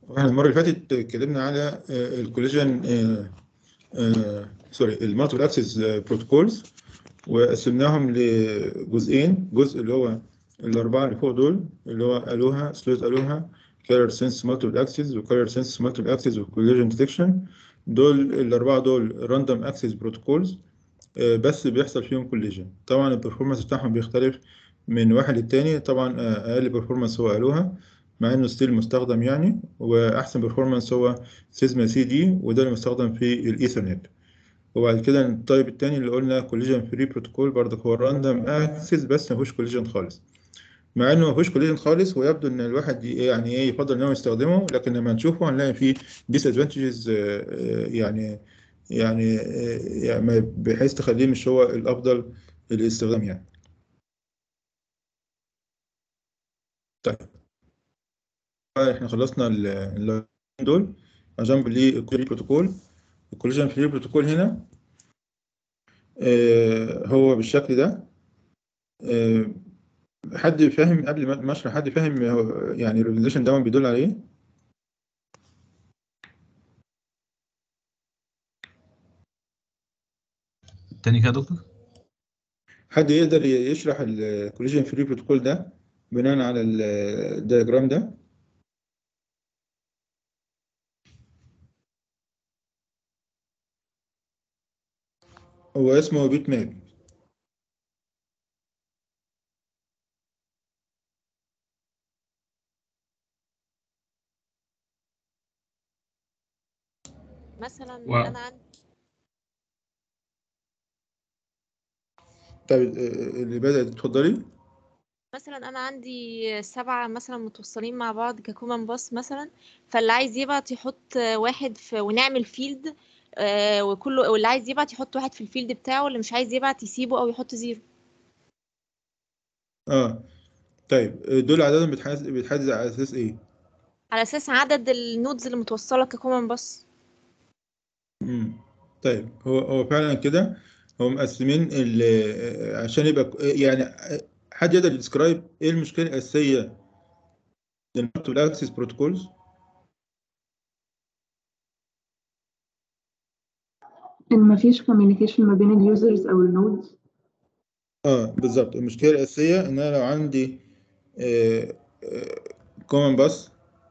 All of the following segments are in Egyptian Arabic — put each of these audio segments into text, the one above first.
احنا المره اللي فاتت اتكلمنا على الكوليجن سوري المالتيبل اكسس بروتوكولز وقسمناهم لجزئين جزء اللي هو الاربعه اللي فوق دول اللي هو الوها سلوت الوها كارير سنس مالتيبل اكسس وكارير سنس مالتيبل اكسس وكوليجن ديتكشن دول الاربعه دول راندوم اكسس بروتوكولز بس بيحصل فيهم كوليجن طبعا البرفورمانس بتاعهم بيختلف من واحد للتاني طبعا اقل برفورمانس هو الوها مع انه ستيل مستخدم يعني واحسن برفورمانس هو سيزما سي دي وده اللي مستخدم في الايثرنت وبعد كده التايب التاني اللي قلنا كوليجن فري بروتوكول برضك هو الراندوم اكسس بس ما فيهوش كوليجن خالص مع انه ما فيهوش كوليجن خالص ويبدو ان الواحد يعني ايه يفضل ان هو يستخدمه لكن لما نشوفه هنلاقي فيه ديس ادفانتجز يعني يعني يعني بحيث تخليه مش هو الافضل للاستخدام يعني طيب احنا خلصنا ال دول جنب للكوليجن بروتوكول الكوليجن فري بروتوكول هنا آه هو بالشكل ده آه حد فاهم قبل ما اشرح حد فاهم يعني الريلايزيشن ده بيدل على ايه؟ تاني كده يا دكتور حد يقدر يشرح الكوليجن فري بروتوكول ده بناء على الدياجرام ده هو اسمه بيت ماب مثلا و- انا عندي طيب اللي بدأت اتفضلي مثلا انا عندي سبعة مثلا متوصلين مع بعض ككومن باص مثلا فاللي عايز يبعت يحط واحد في ونعمل فيلد آه، وكله واللي عايز يبعت يحط واحد في الفيلد بتاعه واللي مش عايز يبعت يسيبه او يحط زيرو اه طيب دول عددهم بيتحدد بيتحدد على اساس ايه؟ على اساس عدد النودز اللي متوصلة ككومن باص امم طيب هو هو فعلا كده هو مقسمين ال- عشان يبقى ك- يعني حد يقدر يديسكرايب ايه المشكله الاساسيه للمالتيبل اكسس بروتوكولز ان مفيش communication ما بين اليوزرز او النودز اه بالظبط المشكله الاساسيه ان انا لو عندي كومن باس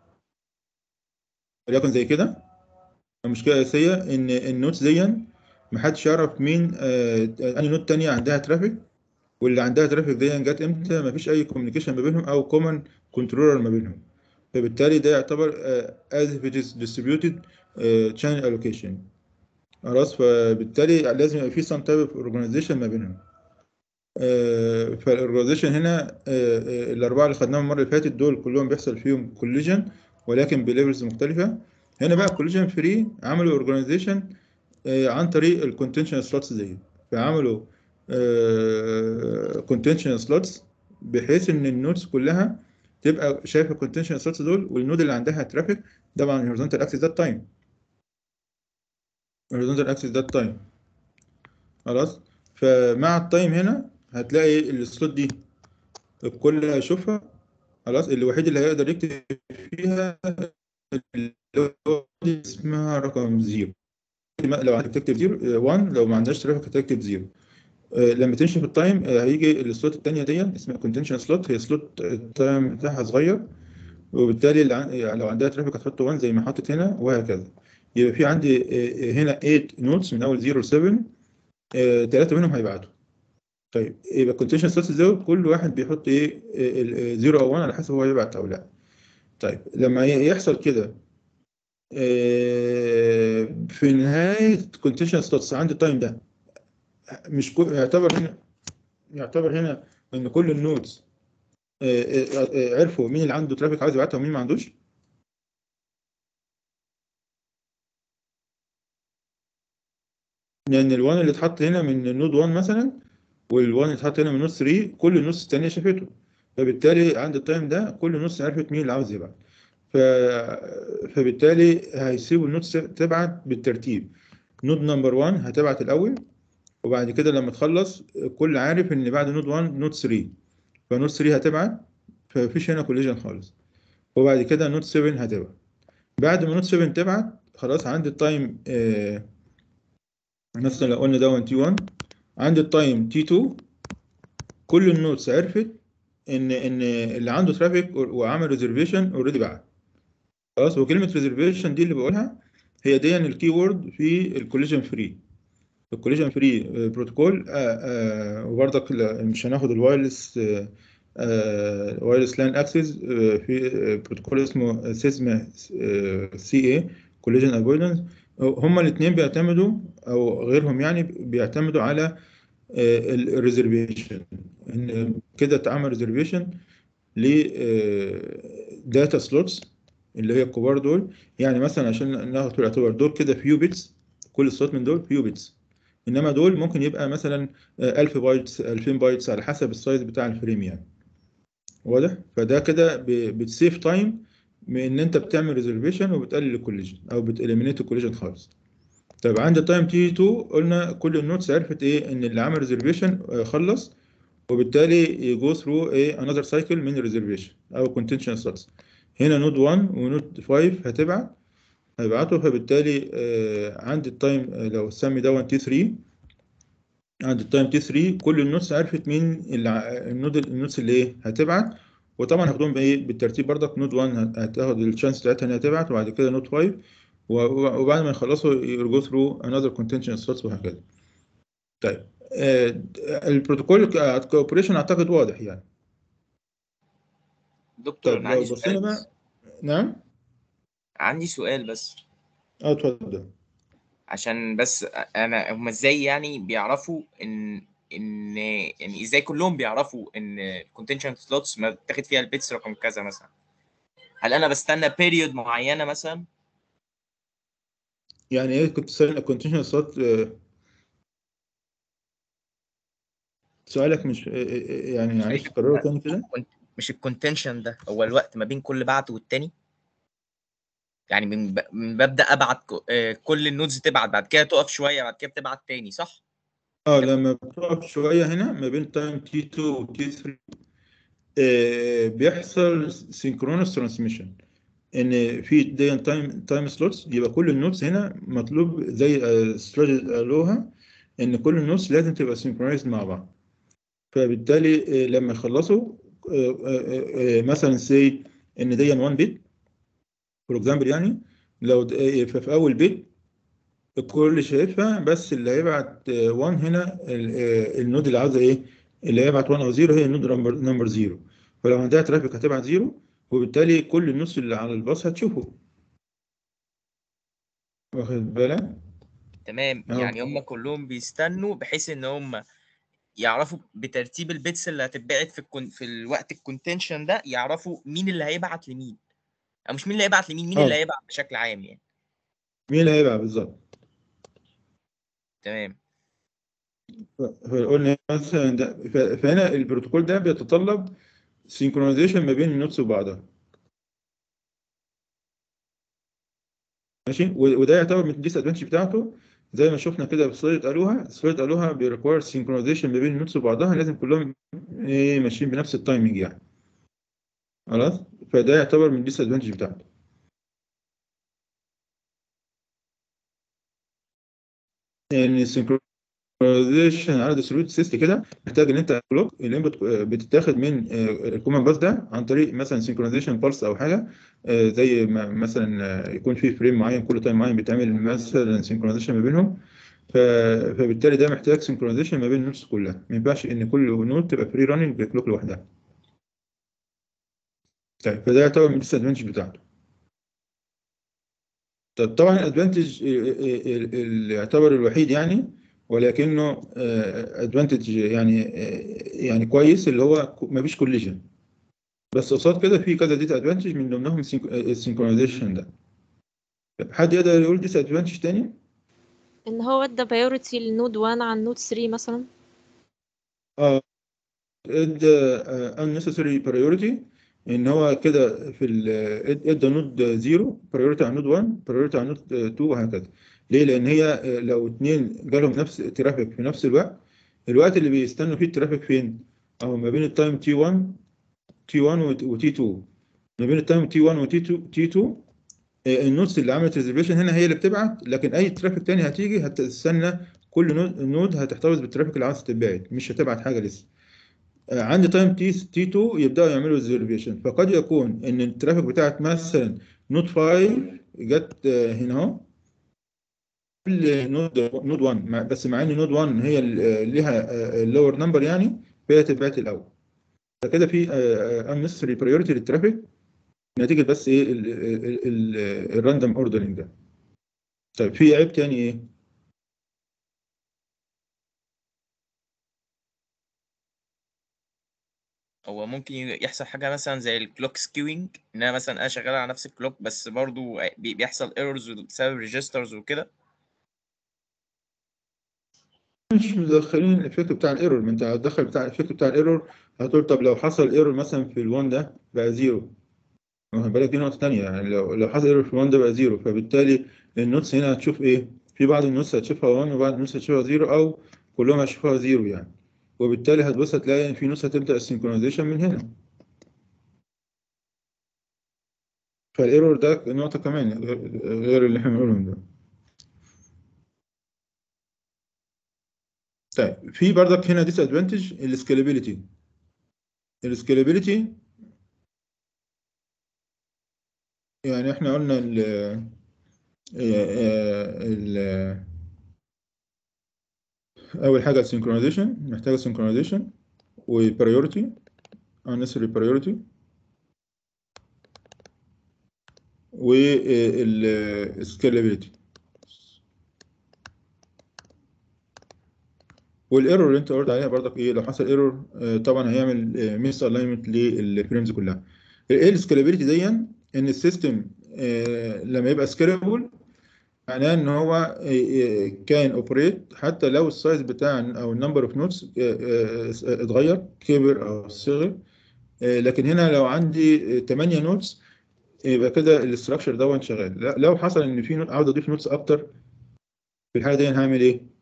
وليكن زي كده المشكله الاساسيه ان النوتس دي محدش يعرف مين آه انهي نوت تانية عندها ترافيك واللي عندها ترافيك دي جت امتى مفيش اي كوميونيكيشن ما بينهم او كومن كنترولر ما بينهم فبالتالي ده يعتبر از if it is distributed آه، channel allocation خلاص فبالتالي لازم يبقى في some type of organization ما بينهم فالاورجنايزيشن هنا آه، آه، الاربعه اللي خدناهم المره اللي فاتت دول كلهم بيحصل فيهم كوليجن ولكن بليفلز مختلفه هنا بقى كوليجن فري عملوا اورجنايزيشن عن طريق الكونتنشن سلوتس دي فعملوا كونتنشن سلوتس بحيث ان النودز كلها تبقى شايفه الكونتنشن سلوتس دول والنود اللي عندها ترافيك طبعا الهوريزونتال اكسس ده التايم الهوريزونتال اكسس ده التايم خلاص فمع التايم هنا هتلاقي السلوت دي الكل هيشوفها خلاص الوحيد اللي هيقدر يكتب فيها اللي هو اسمها رقم زيرو لو هتكتب زيرو 1 لو ما عندهاش ترافيك هتكتب زيرو آه، لما تمشي في التايم آه، هيجي السلوت التانية دي اسمها كونتنشن سلوت هي سلوت التايم بتاعها صغير وبالتالي اللي عن- يعني لو عندها ترافيك هتحط 1 زي ما حطت هنا وهكذا يبقى في عندي آه، آه، هنا 8 نوتس من اول 0 ل 7 ثلاثة منهم هيبعتوا طيب يبقى الكونتنشن سلوتس دول كل واحد بيحط ايه 0 او 1 على حسب هو يبعت او لا طيب لما ي- يحصل كده آه، في نهاية كونتنشن سلوتس عند التايم ده مش كو... يعتبر هنا يعتبر هنا ان كل النودز آه، آه، آه، عرفوا مين اللي عنده ترافيك عايز يبعتها ومين ما عندوش لان الوان اللي اتحط هنا من النود 1 مثلا والوان اللي اتحط هنا من نود 3 كل النودز الثانيه شافته فبالتالي عند التايم ده كل نودز عرفت مين اللي عاوز يبعت ف... فبالتالي هيسيبوا النودز تبعت بالترتيب نود نمبر 1 هتبعت الاول وبعد كده لما تخلص الكل عارف ان بعد نود 1 نود 3 فنود 3 هتبعت فمفيش هنا كوليجن خالص وبعد كده نود 7 هتبعت بعد ما نوت 7 تبعت خلاص عندي التايم آه مثلا لو قلنا ده تي 1 عندي التايم تي 2 كل النوتس عرفت ان ان اللي عنده ترافيك وعمل ريزرفيشن اوريدي بعت خلاص وكلمه ريزرفيشن دي اللي بقولها هي دي الكي وورد في الكوليجن فري الكوليجن فري بروتوكول وبرضك لا- مش هناخد الوايرلس وايرلس لان اكسس في بروتوكول اسمه سيزما سي اي كوليجن افويدنس هما الاثنين بيعتمدوا او غيرهم يعني بيعتمدوا على الريزرفيشن ان كده اتعمل ريزرفيشن ل داتا سلوتس اللي هي الكبار دول يعني مثلا عشان ناخد في الاعتبار دول كده فيو بيتس كل سلوت من دول فيو بيتس انما دول ممكن يبقى مثلا آه، 1000 بايتس 2000 بايتس على حسب السايز بتاع الفريم يعني واضح فده كده ب- بتسيف تايم من ان انت بتعمل ريزرفيشن وبتقلل الكوليجن او بتاليمينيت الكوليجن خالص طيب عند التايم تي 2 قلنا كل النوتس عرفت ايه ان اللي عمل ريزرفيشن خلص وبالتالي يجو ثرو ايه انذر سايكل من الريزرفيشن او كونتنشن ستاتس هنا نود 1 ونود 5 هتبعت هيبعتوا فبالتالي آه عند التايم آه، لو سمي ده 1 تي 3 عند التايم تي 3 كل النوتس عرفت مين اللي ع- النود النوتس اللي ايه هتبعت وطبعا هاخدهم بايه بالترتيب برضك نود 1 هت- هتاخد الشانس بتاعتها انها تبعت وبعد كده نود 5 و- و- وبعد ما يخلصوا يرجو ثرو انذر كونتنشن ستاتس وهكذا طيب آه البروتوكول كوبريشن اعتقد واضح يعني دكتور طيب انا لو عندي بصينا سؤال بقى بس نعم عندي سؤال بس اه اتفضل عشان بس انا هم ازاي يعني بيعرفوا ان ان يعني ازاي كلهم بيعرفوا ان الكونتنشن سلوتس ما بتاخد فيها البيتس رقم كذا مثلا هل انا بستنى بيريود معينه مثلا يعني ايه كنت سألنا كونتنشن ستات سؤالك مش آه، آه، يعني معلش تكرره تاني كده مش الكونتنشن ده هو الوقت ما بين كل بعت والتاني يعني من, ب... من ببدا ابعت ك... آه، كل النودز تبعت بعد كده تقف شويه بعد كده بتبعت تاني صح اه لما بتقف شوية هنا ما بين تايم تي 2 و تي 3 آه بيحصل سينكرونس ترانسميشن ان في دي تايم تايم سلوتس يبقى كل النوتس هنا مطلوب زي استراتيجي قالوها ان كل النوتس لازم تبقى سينكرونايزد مع بعض فبالتالي آه لما يخلصوا آه آه آه مثلا سي ان دي 1 بيت فور اكزامبل يعني لو د- آه، ففي اول بيت الكل شايفها بس اللي هيبعت 1 هنا ال- آه، النود اللي عاوزه ايه اللي هيبعت 1 او 0 هي النود نمبر نمبر 0 فلو عندها ترافيك هتبعت 0 وبالتالي كل النص اللي على الباص هتشوفه واخد بالك تمام أهو. يعني هم كلهم بيستنوا بحيث ان هم يعرفوا بترتيب البيتس اللي هتتبعت في الكون في الوقت الكونتنشن ده يعرفوا مين اللي هيبعت لمين او مش مين اللي هيبعت لمين مين آه. اللي هيبعت بشكل عام يعني مين اللي هيبعت بالظبط تمام ف- فقلنا مثلا ده ف- فهنا البروتوكول ده بيتطلب سينكرونايزيشن ما بين النوتس وبعضها ماشي و- وده يعتبر من الديس ادفانتج بتاعته زي ما شفنا كده في سلايد قالوها سلايد قالوها بيريكواير سينكرونايزيشن ما بين النوتس وبعضها لازم كلهم ايه ماشيين بنفس التايمنج يعني خلاص فده يعتبر من الديس ادفانتج بتاعته يعني السينكرونايزيشن على ديستريبيوتد سيستم كده محتاج ان انت كلوك الانبوت بتتاخد من الكوماند باس ده عن طريق مثلا سينكرونايزيشن بالس او حاجه آه، زي ما مثلا آه، يكون في فريم معين كل تايم معين بيتعمل مثلا سينكرونايزيشن ما بينهم ف- فبالتالي ده محتاج سينكرونايزيشن ما بين النوتس كلها ما ينفعش ان كل نوت تبقى فري راننج بكلوك لوحدها طيب فده يعتبر من الديس ادفانتج بتاعته طب طبعا الادفانتج اللي يعتبر الوحيد يعني ولكنه ادفانتج يعني آه، يعني كويس اللي هو ما فيش كوليجن بس قصاد كده في كذا ديس ادفانتج من ضمنهم السينكرونايزيشن ده حد يقدر يقول ديس ادفانتج تاني؟ ان هو ادى بايورتي للنود 1 عن نود 3 مثلا اه ادى unnecessary priority ان هو كده في ال ادى نود 0 priority على نود 1 priority على نود 2 وهكذا ليه؟ لان هي آه، لو اتنين جالهم نفس ترافيك في نفس الوقت الوقت اللي بيستنوا فيه الترافيك فين؟ اهو ما بين التايم تي 1 تي 1 وتي 2 ما بين التايم تي 1 وتي 2 تي 2 آه، النودز اللي عملت ريزرفيشن هنا هي اللي بتبعت لكن اي ترافيك تاني هتيجي هتستنى كل نود- نود هتحتفظ بالترافيك اللي عاوز تتبعت مش هتبعت حاجه لسه آه، عندي تايم تي تي 2 يبداوا يعملوا ريزرفيشن فقد يكون ان الترافيك بتاعت مثلا نود 5 جت آه، هنا اهو قبل نود نود 1 مع- بس مع ان نود 1 هي ال- آه، ليها اللور نمبر يعني فهي تتبعت الاول فكده في unnecessary priority للترافيك نتيجه بس ايه الراندوم اوردرنج ده طيب في عيب تاني ايه؟ هو ممكن يحصل حاجه مثلا زي الكلوك سكيوينج ان انا مثلا انا شغال على نفس الكلوك بس برضو بي- بيحصل ايرورز بسبب ريجسترز وكده مش مدخلين الايفكت بتاع الايرور ما انت هتدخل بتاع الايفكت بتاع الايرور هتقول طب لو حصل ايرور مثلا في ال1 ده بقى زيرو واخد بالك دي نقطة تانية يعني لو لو حصل ايرور في ال1 ده بقى زيرو فبالتالي النوتس هنا هتشوف ايه؟ في بعض النوتس هتشوفها 1 وبعض النوتس هتشوفها زيرو او كلهم هيشوفوها زيرو يعني وبالتالي هتبص هتلاقي ان في نوتس هتبدأ السنكرونايزيشن من هنا فالايرور ده نقطة كمان غير غير اللي احنا بنقولهم ده طيب في برضك هنا ديس ادفانتج السكيلابيلتي السكيلابيلتي يعني احنا قلنا ال ال اول حاجه السنكرونايزيشن محتاجه سنكرونايزيشن وبريورتي unnecessary priority والسكيلابيلتي والايرور اللي انت قلت عليها برضك ايه لو حصل ايرور طبعا هيعمل ميس الاينمنت للفريمز كلها ايه السكيلابيلتي دي ان السيستم آه، لما يبقى سكيلابل معناه ان هو كان اوبريت حتى لو السايز بتاع او النمبر اوف نوتس اتغير كبر او صغر آه، لكن هنا لو عندي 8 نوتس يبقى كده الاستراكشر ده شغال لا- لو حصل ان في نوت عاوز اضيف نوتس اكتر في الحاله دي هعمل ايه؟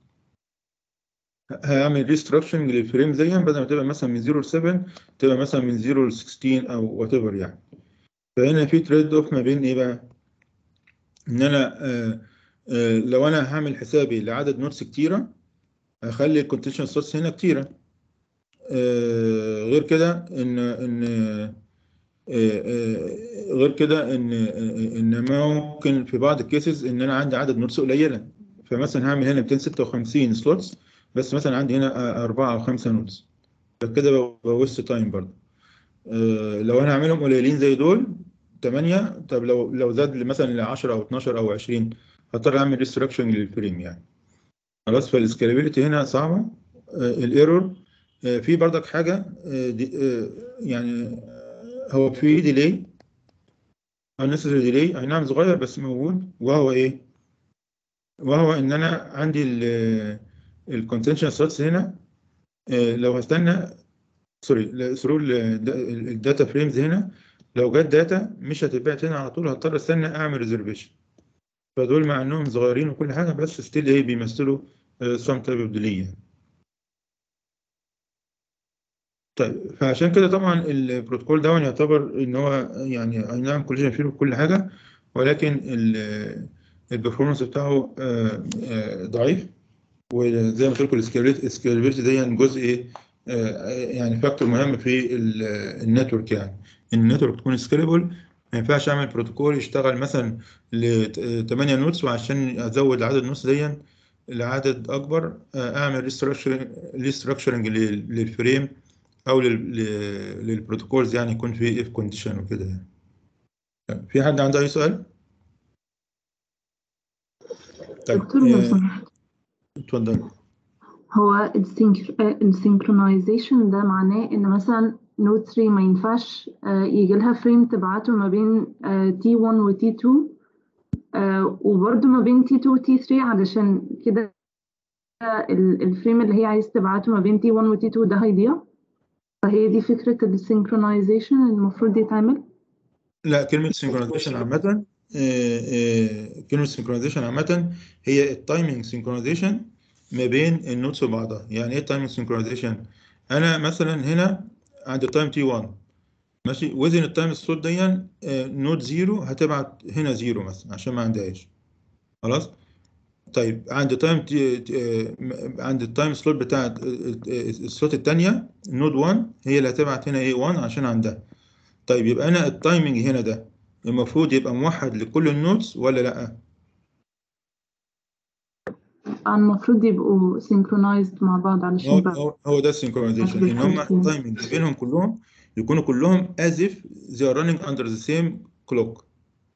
هعمل ريستراكشنج للفريم زي بدل ما تبقى مثلا من 0 ل 7 تبقى مثلا من 0 ل 16 او وات ايفر يعني فهنا في تريد اوف ما بين ايه بقى؟ ان انا آه آه لو انا هعمل حسابي لعدد نوتس كتيره هخلي الكونتيشن سورس هنا كتيره آه غير كده ان ان آه آه غير كده ان آه، ان ممكن في بعض الكيسز ان انا عندي عدد نوتس قليله فمثلا هعمل هنا 256 سلوتس بس مثلا عندي هنا آه، أربعة أو خمسة نوتس فكده بوست تايم برضه آه، لو انا هعملهم قليلين زي دول 8 طب لو لو زاد مثلا ل 10 او 12 او 20 هضطر اعمل ريستراكشن للفريم يعني خلاص فالسكالابيلتي هنا صعبه الايرور في برضك حاجه آه، دي- آه، يعني آه، هو في ديلي unnecessary ديلي اي نعم صغير بس موجود وهو ايه وهو ان انا عندي الكونتنشن ستاتس هنا آه، لو هستنى سوري ثرو الداتا فريمز هنا لو جت داتا مش هتتبعت هنا على طول هضطر استنى اعمل ريزرفيشن فدول مع انهم صغيرين وكل حاجه بس ستيل ايه بيمثلوا سم تايب اوف ديلي طيب فعشان كده طبعا البروتوكول ده يعتبر ان هو يعني اي نعم كلنا فيه كل حاجه ولكن البرفورمانس بتاعه آه، آه، ضعيف وزي ما قلت لكم السكيلابيلتي دي جزء ايه آه، يعني فاكتور مهم في النتورك يعني ان النتورك تكون سكيلبل ما ينفعش اعمل بروتوكول يشتغل مثلا ل 8 نوتس وعشان ازود عدد النوتس دي لعدد اكبر آه، اعمل ريستراكشرنج للفريم او لل- ل- للبروتوكولز يعني يكون في اف كونديشن وكده يعني في حد عنده اي سؤال؟ طيب دكتور لو آه، سمحت اتفضل هو السينكرونايزيشن ده معناه ان مثلا نود 3 ما ينفعش آه، يجي لها فريم تبعته ما بين تي 1 وتي 2 وبرده ما بين تي 2 وتي 3 علشان كده ال- الفريم اللي هي عايز تبعته ما بين تي 1 وتي 2 ده هيضيع فهي دي فكرة السينكرونايزيشن المفروض يتعمل لا كلمة سينكرونايزيشن عامة آه، آه، كلمة سينكرونايزيشن عامة هي التايمينج سينكرونايزيشن ما بين النوتس وبعضها يعني ايه التايمينج سينكرونايزيشن انا مثلا هنا عند التايم تي 1 ماشي وزن التايم سلوت دي نود زيرو هتبعت هنا زيرو مثلا عشان ما عندهاش خلاص طيب عند تايم عند التايم سلوت بتاع السلوت الثانيه نود 1 هي اللي هتبعت هنا ايه 1 عشان عندها طيب يبقى انا التايمنج هنا ده المفروض يبقى موحد لكل النودز ولا لا المفروض يبقوا synchronized مع بعض هو علشان بقى هو, هو ده السينكرونايزيشن ان هم بالفعل. التايمنج بينهم كلهم يكونوا كلهم as if they are running under the same clock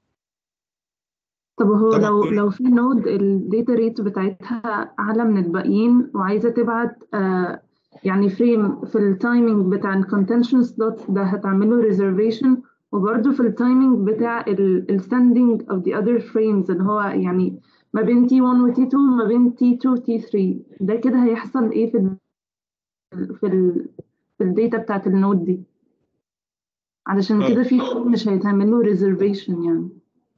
طب هو طبعا لو كل- لو في نود الداتا ريت بتاعتها اعلى من الباقيين وعايزه تبعت آه يعني فريم في التايمينج بتاع الكونتنشن سلوت ده هتعمله ريزرفيشن وبرده في التايمينج بتاع الستاندنج اوف ذا اذر فريمز اللي هو يعني ما بين تي 1 وتي 2 ما بين تي 2 وتي 3 ده كده هيحصل ايه في ال في ال في الداتا بتاعت النود دي علشان آه. كده في مش هيتعمل له ريزرفيشن يعني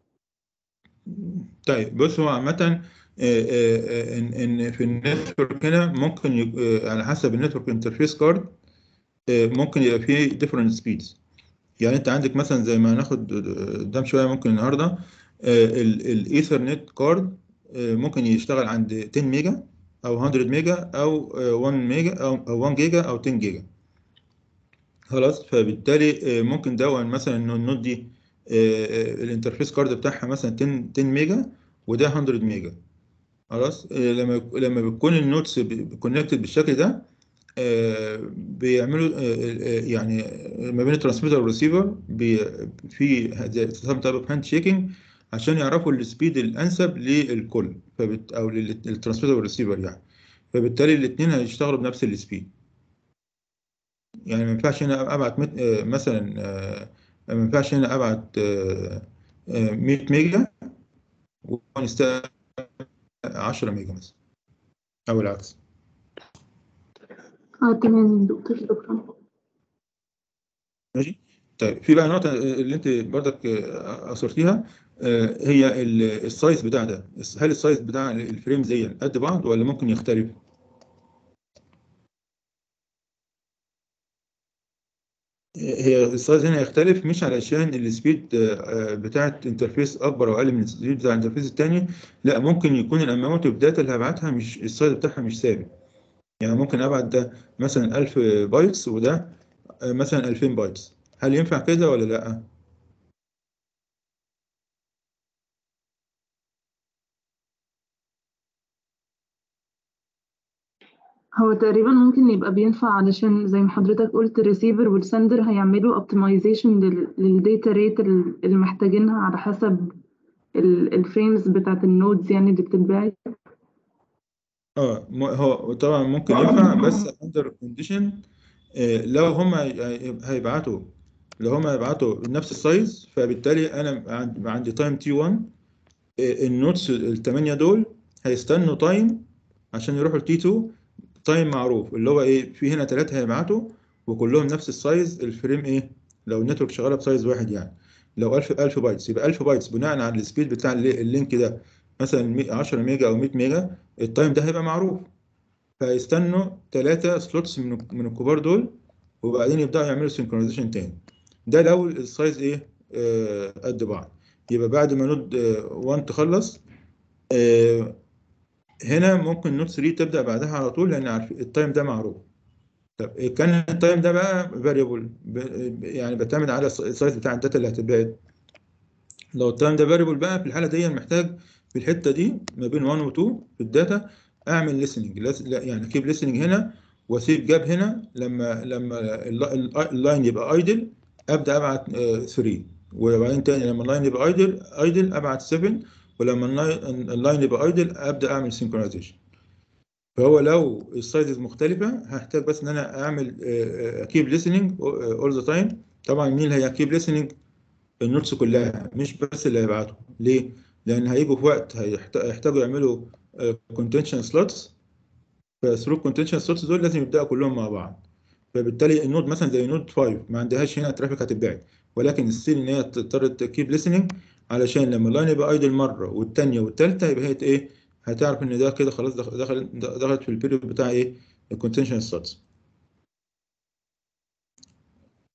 طيب بص هو عامة آه، آه، آه، ان ان في النتورك هنا ممكن يب- آه، على حسب النتورك انترفيس كارد ممكن يبقى فيه different speeds يعني انت عندك مثلا زي ما هناخد قدام شويه ممكن النهارده الايثرنت كارد ممكن يشتغل عند 10 ميجا او 100 ميجا او آه، 1 ميجا او أو 1 جيجا او 10 جيجا خلاص فبالتالي آه، ممكن ده مثلا انه النود دي آه، آه، الانترفيس كارد بتاعها مثلا 10 10 ميجا وده 100 ميجا خلاص آه، لما لما بتكون النودز كونكتد بالشكل ده آه، بيعملوا آه، آه، يعني ما بين الترانسميتر والريسيفر بي- في سام تايب اوف هاند شيكينج عشان يعرفوا السبيد الانسب للكل فبت او للترانسميتر والريسيفر يعني فبالتالي الاثنين هيشتغلوا بنفس السبيد يعني ما ينفعش هنا ابعت مت- آه، مثلا آه، ما ينفعش هنا ابعت آه، آه، 100 ميجا ونستقبل 10 ميجا مثلا او العكس اه تمام دكتور شكرا ماشي طيب في بقى نقطة اللي انت برضك آه، اثرتيها آه، هي ال- السايز بتاع ده هل السايز بتاع الفريم زي قد بعض ولا ممكن يختلف؟ هي السايز هنا يختلف مش علشان السبيد آه، بتاعت انترفيس اكبر او اقل من السبيد بتاع الانترفيس التاني لا ممكن يكون الاماونت اوف داتا اللي هبعتها مش السايز بتاعها مش ثابت يعني ممكن ابعت ده مثلا 1000 بايتس وده آه، مثلا 2000 بايتس هل ينفع كده ولا لا؟ هو تقريبا ممكن يبقى بينفع علشان زي ما حضرتك قلت الريسيفر والسندر هيعملوا اوبتمايزيشن للداتا ريت اللي محتاجينها على حسب الفريمز بتاعت النودز يعني اللي بتتباعت اه م- هو طبعا ممكن ينفع بس اندر كونديشن لو هم هيبعتوا لو هم هيبعتوا نفس السايز فبالتالي انا عند- عندي تايم تي 1 النوتس الثمانيه دول هيستنوا تايم عشان يروحوا لتي 2 تايم معروف اللي هو ايه في هنا ثلاثه هيبعتوا وكلهم نفس السايز الفريم ايه لو النتورك شغاله بسايز واحد يعني لو 1000 1000 بايتس يبقى 1000 بايتس بناء على السبيد بتاع اللي- اللينك ده مثلا مي- 10 ميجا او 100 ميجا التايم ده هيبقى معروف فيستنوا ثلاثة سلوتس من من الكبار دول وبعدين يبدأوا يعملوا سينكرونايزيشن تاني ده لو السايز ايه آه قد بعض يبقى بعد ما نود 1 تخلص آه هنا ممكن نود 3 تبدأ بعدها على طول لأن عارف التايم ده معروف طب كان التايم ده بقى فاريبل يعني بيعتمد على السايز بتاع الداتا اللي هتتبعت لو التايم ده فاريبل بقى في الحالة دي محتاج في الحتة دي ما بين 1 و 2 في الداتا اعمل listening يعني كيب listening هنا واسيب جاب هنا لما لما الل- الل- اللاين يبقى ايدل ابدا ابعت 3 وبعدين تاني لما اللاين يبقى ايدل ايدل ابعت 7 ولما اللاين اللاين يبقى ايدل ابدا اعمل synchronization فهو لو السايزز مختلفة هحتاج بس ان انا اعمل اكيب listening اول ذا تايم طبعا مين اللي هيكيب listening النوتس كلها مش بس اللي هيبعته ليه؟ لان هيجوا في وقت هيحت- هيحتاجوا يعملوا كونتنشن سلوتس فثرو الكونتنشن سلوتس دول لازم يبداوا كلهم مع بعض فبالتالي النود مثلا زي نود 5 ما عندهاش هنا ترافيك هتتبعت ولكن السيل ان هي تضطر تكيب listening علشان لما اللاين يبقى ايدل مره والثانيه والثالثه يبقى هي ايه هتعرف ان ده كده خلاص دخل- دخلت دخلت في البيريود بتاع ايه الكونتنشن سلوتس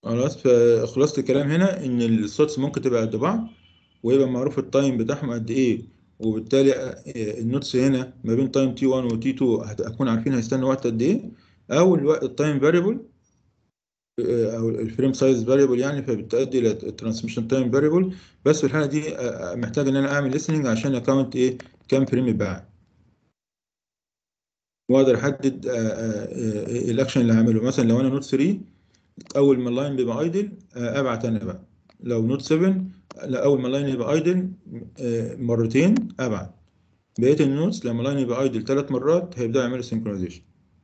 خلاص فخلاصة الكلام هنا ان السلوتس ممكن تبقى قد بعض ويبقى معروف التايم بتاعهم قد ايه وبالتالي آه، النوتس هنا ما بين تايم تي 1 وتي 2 هتكون عارفين هيستنوا وقت قد ايه او الوقت التايم فاريبل او الفريم سايز فاريبل يعني فبتؤدي الى الترانسميشن تايم فاريبل بس في الحاله دي آه، آه، محتاج ان انا اعمل listening عشان اكونت ايه كام فريم اتباع واقدر احدد الاكشن اللي هعمله مثلا لو انا نوت 3 اول ما اللاين بيبقى ايدل ابعت انا بقى لو نوت 7 لا، اول ما اللاين يبقى ايدل مرتين ابعت بقيه النوتس لما اللاين يبقى ايدل ثلاث مرات هيبداوا يعملوا سينكرونايزيشن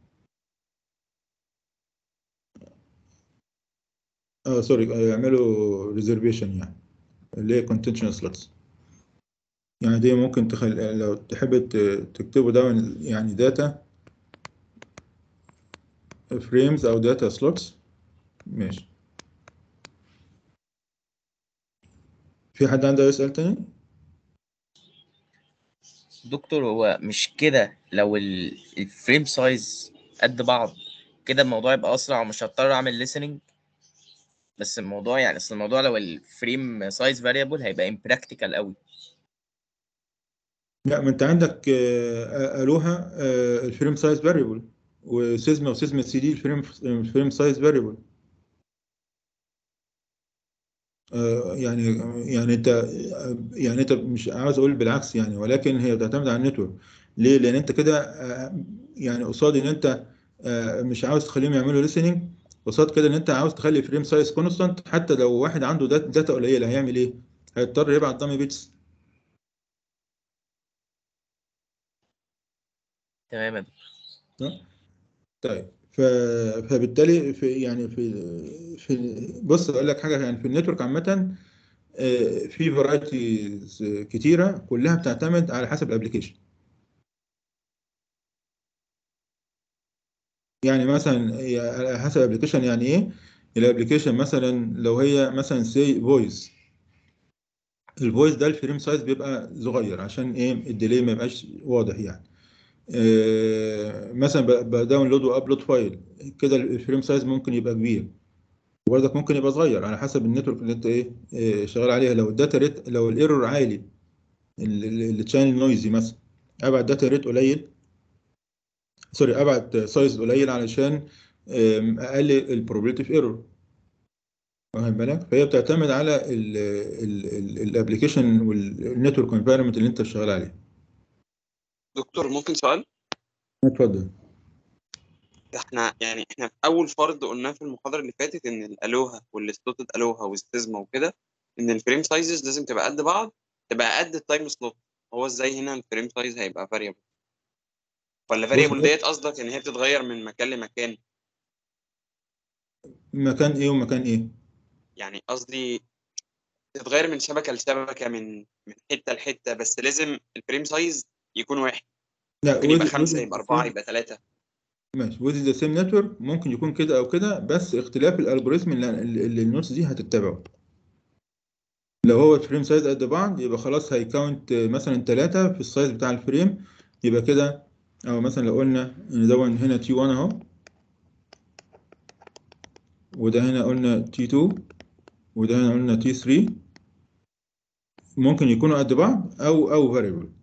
اه سوري آه، يعملوا ريزرفيشن يعني اللي هي كونتنشن سلوتس يعني دي ممكن تخل... لو تحب ت- تكتبوا ده يعني داتا فريمز او داتا سلوتس ماشي في حد عنده يسأل تاني؟ دكتور هو مش كده لو ال- الفريم سايز قد بعض كده الموضوع يبقى اسرع ومش هضطر اعمل listening بس الموضوع يعني اصل الموضوع لو الفريم سايز فاريبل هيبقى امبراكتيكال قوي لا ما انت عندك آه، الوها آه، الفريم سايز فاريبل وسيزما وسيزما سي دي الفريم الفريم سايز فاريبل يعني يعني انت يعني انت مش عاوز اقول بالعكس يعني ولكن هي بتعتمد على النتورك ليه؟ لان انت كده آه، يعني قصاد ان انت آه، مش عاوز تخليهم يعملوا listening قصاد كده ان انت عاوز تخلي فريم سايز كونستانت حتى لو واحد عنده داتا داتا قليله هيعمل ايه؟ هيضطر يبعت دامي بيتس تمام يا دكتور طيب ف... فبالتالي في يعني في في بص اقول لك حاجه يعني في النتورك عامه آه، في فرايتيز كتيره كلها بتعتمد على حسب الابلكيشن يعني مثلا هي على حسب الابلكيشن يعني ايه الابلكيشن مثلا لو هي مثلا سي فويس الفويس ده الفريم سايز بيبقى صغير عشان ايه الديلي ما يبقاش واضح يعني آه، مثلا ب- بداونلود وابلود فايل كده الفريم سايز ممكن يبقى كبير وبرضك ممكن يبقى صغير على حسب النتورك اللي انت ايه آه، شغال عليها لو الداتا ريت لو الايرور عالي التشانل نويزي مثلا ابعت داتا ريت قليل سوري ابعت سايز قليل علشان آم، اقلل البروبابيلتي في ايرور واخد بالك فهي بتعتمد على الابلكيشن والنتورك انفايرمنت اللي انت شغال عليه دكتور ممكن سؤال اتفضل احنا يعني احنا في اول فرض قلناه في المحاضره اللي فاتت ان الالوها والسلوتد الوها والسيزما وكده ان الفريم سايزز لازم تبقى قد بعض تبقى قد التايم سلوت هو ازاي هنا الفريم سايز هيبقى فاريبل ولا فاريبل بص- ديت قصدك ان هي بتتغير من مكان لمكان مكان ايه ومكان ايه يعني قصدي تتغير من شبكه لشبكه من من حته لحته بس لازم الفريم سايز يكون واحد لا ممكن يبقى with- خمسه with يبقى the اربعه same- يبقى ثلاثه ماشي with the same network ممكن يكون كده او كده بس اختلاف الالجوريثم اللي, اللي النوتس دي هتتبعه لو هو الفريم سايز قد بعض يبقى خلاص هيكاونت مثلا ثلاثة في السايز بتاع الفريم يبقى كده او مثلا لو قلنا ان ده هنا تي 1 اهو وده هنا قلنا تي 2 وده هنا قلنا تي 3 ممكن يكونوا قد بعض او او فاريبل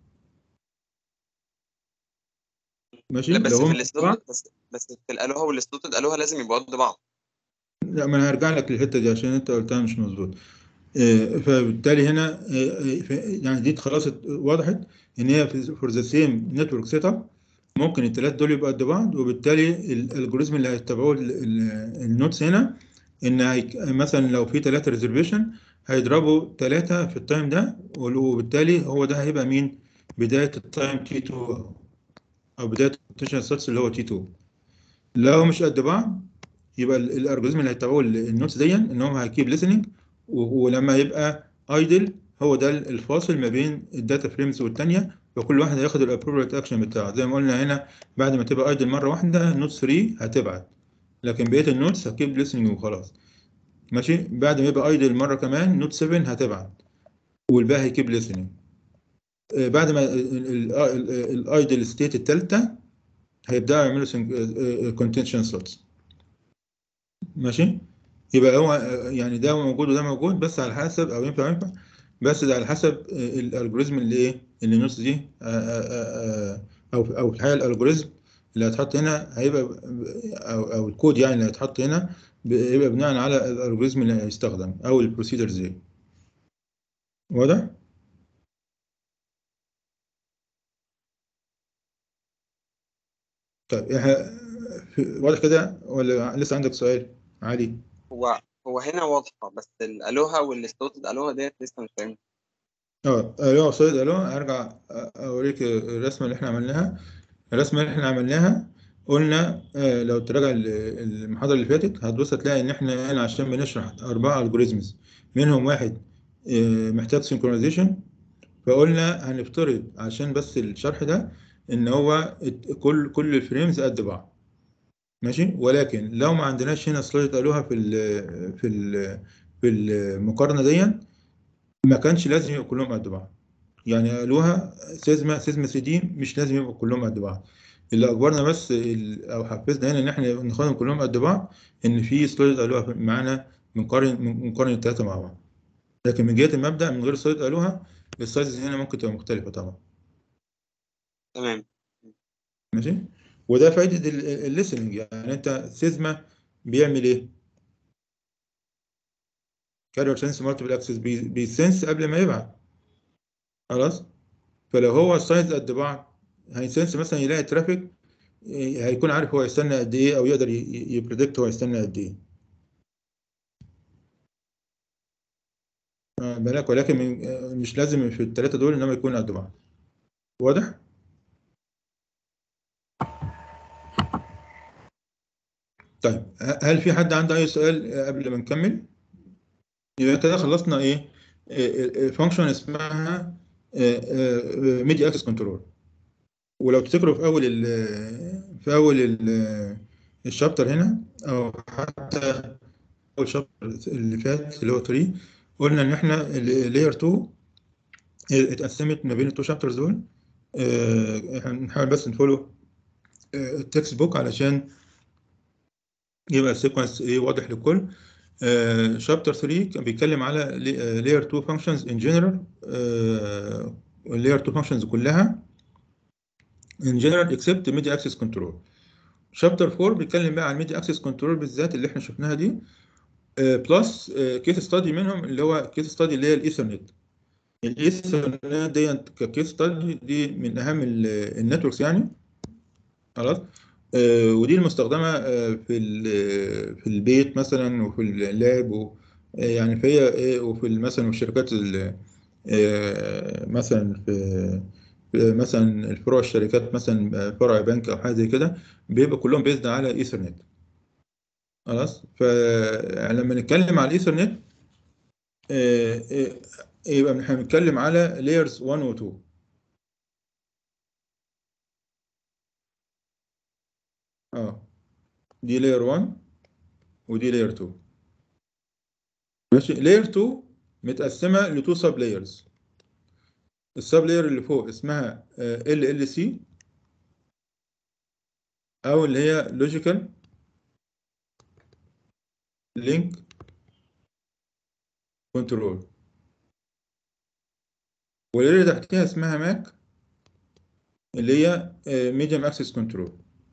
ماشي لا بس لو في هم قد بعض السلوتد بس بس في الالوها والسلوتد الوها لازم يبقوا قد بعض لا ما انا هرجع لك للحته دي عشان انت قلتها مش مظبوط آه، فبالتالي هنا آه، آه، يعني دي خلاص وضحت ان هي فور ذا سيم نتورك سيت اب ممكن الثلاث دول يبقوا قد بعض وبالتالي الالجوريزم اللي هيتبعوه النوتس هنا ان هيك- مثلا لو في ثلاثه ريزرفيشن هيضربوا ثلاثه في التايم ده وبالتالي هو ده هيبقى مين بدايه التايم تي 2 او بدايه البوتنشال ستاتس اللي هو تي 2 لو مش قد بعض يبقى الالجوريزم اللي هيتبعوه النوتس دي ان هم هيكيب listening و- ولما يبقى ايدل هو ده الفاصل ما بين الداتا فريمز والتانية فكل واحد هياخد الابروبريت اكشن بتاعه زي ما قلنا هنا بعد ما تبقى ايدل مره واحده نوت 3 هتبعت لكن بقيه النوتس هتكيب ليسننج وخلاص ماشي بعد ما يبقى ايدل مره كمان نوت 7 هتبعت والباقي هيكيب ليسننج بعد ما الايدل ستيت الثالثه هيبداوا يعملوا كونتنشن سلوتس ماشي يبقى هو يعني ده موجود وده موجود بس على حسب او ينفع ينفع بس ده على حسب الالجوريزم اللي ايه اللي النص دي آه، آه، آه، او او في الحقيقه الالجوريزم اللي هيتحط هنا هيبقى او او الكود يعني اللي هيتحط هنا بيبقى بناء على الالجوريزم اللي هيستخدم او البروسيدرز دي واضح؟ طيب إح- في- واضح كده ولا لسه عندك سؤال علي؟ هو هو هنا واضحه بس الالوها والستوتد الوها ديت لسه مش فاهمها اه الو سيد الو هرجع اوريك الرسمه اللي احنا عملناها الرسمه اللي احنا عملناها قلنا آه، لو تراجع ال- المحاضره اللي فاتت هتبص هتلاقي ان احنا هنا عشان بنشرح اربعه الجوريزمز منهم واحد آه، محتاج سينكرونايزيشن فقلنا هنفترض عشان بس الشرح ده ان هو ات- كل كل الفريمز قد بعض ماشي ولكن لو ما عندناش هنا سلايد الوها في ال في ال في المقارنه دي ما كانش لازم يبقوا كلهم قد بعض يعني قالوها سيزما سيزما 3 دي مش لازم يبقوا كلهم قد بعض اللي اجبرنا بس ال- او حفزنا هنا ان احنا ناخدهم كلهم قد بعض ان في سلايد قالوها معانا بنقارن بنقارن الثلاثه مع بعض لكن من جهه المبدا من غير سلايد قالوها السايزز هنا ممكن تبقى مختلفه طبعا تمام ماشي وده فايده الليسننج يعني انت سيزما بيعمل ايه؟ كارير سنس مالتيبل اكسس بيسنس قبل ما يبعت خلاص فلو هو السايز قد بعض هيسنس مثلا يلاقي ترافيك هيكون عارف هو هيستنى قد ايه او يقدر يبريدكت هو هيستنى قد ايه آه، بالك ولكن من- آه، مش لازم في الثلاثه دول انهم يكونوا قد بعض واضح طيب ه- هل في حد عنده اي سؤال آه، قبل ما نكمل يبقى كده خلصنا ايه فانكشن اسمها ميديا اكسس كنترول ولو تفتكروا في اول ال في اول ال الشابتر هنا او حتى اول شابتر اللي فات اللي هو 3 قلنا ان احنا اللاير 2 اتقسمت ما بين التو شابترز دول آه، احنا نحاول بس نفولو التكست بوك علشان يبقى السيكونس ايه واضح للكل شابتر 3 كان بيتكلم على لاير 2 فانكشنز ان جنرال اللاير 2 فانكشنز كلها ان جنرال اكسبت ميديا اكسس كنترول شابتر 4 بيتكلم بقى عن ميديا اكسس كنترول بالذات اللي احنا شفناها دي بلس كيس ستادي منهم اللي هو كيس ستادي اللي هي الايثرنت الايثرنت دي ككيس ستادي دي من اهم النتوركس يعني خلاص آه، ودي المستخدمه آه، في ال- في البيت مثلا وفي اللاب و آه، يعني فهي إيه، وفي ال- مثلا الشركات مثلا في في مثلا الفروع الشركات مثلا فرع بنك او حاجه زي كده بيبقى كلهم بيزد على ايثرنت خلاص فلما نتكلم على الايثرنت آه، آه، يبقى احنا بنتكلم على layers 1 و 2 اه دي layer 1 ودي layer 2 ماشي layer 2 متقسمه لتو سب لايرز السب لاير اللي فوق اسمها ال ال سي او اللي هي لوجيكال لينك كنترول واللي تحتها اسمها ماك اللي هي ميديوم اكسس كنترول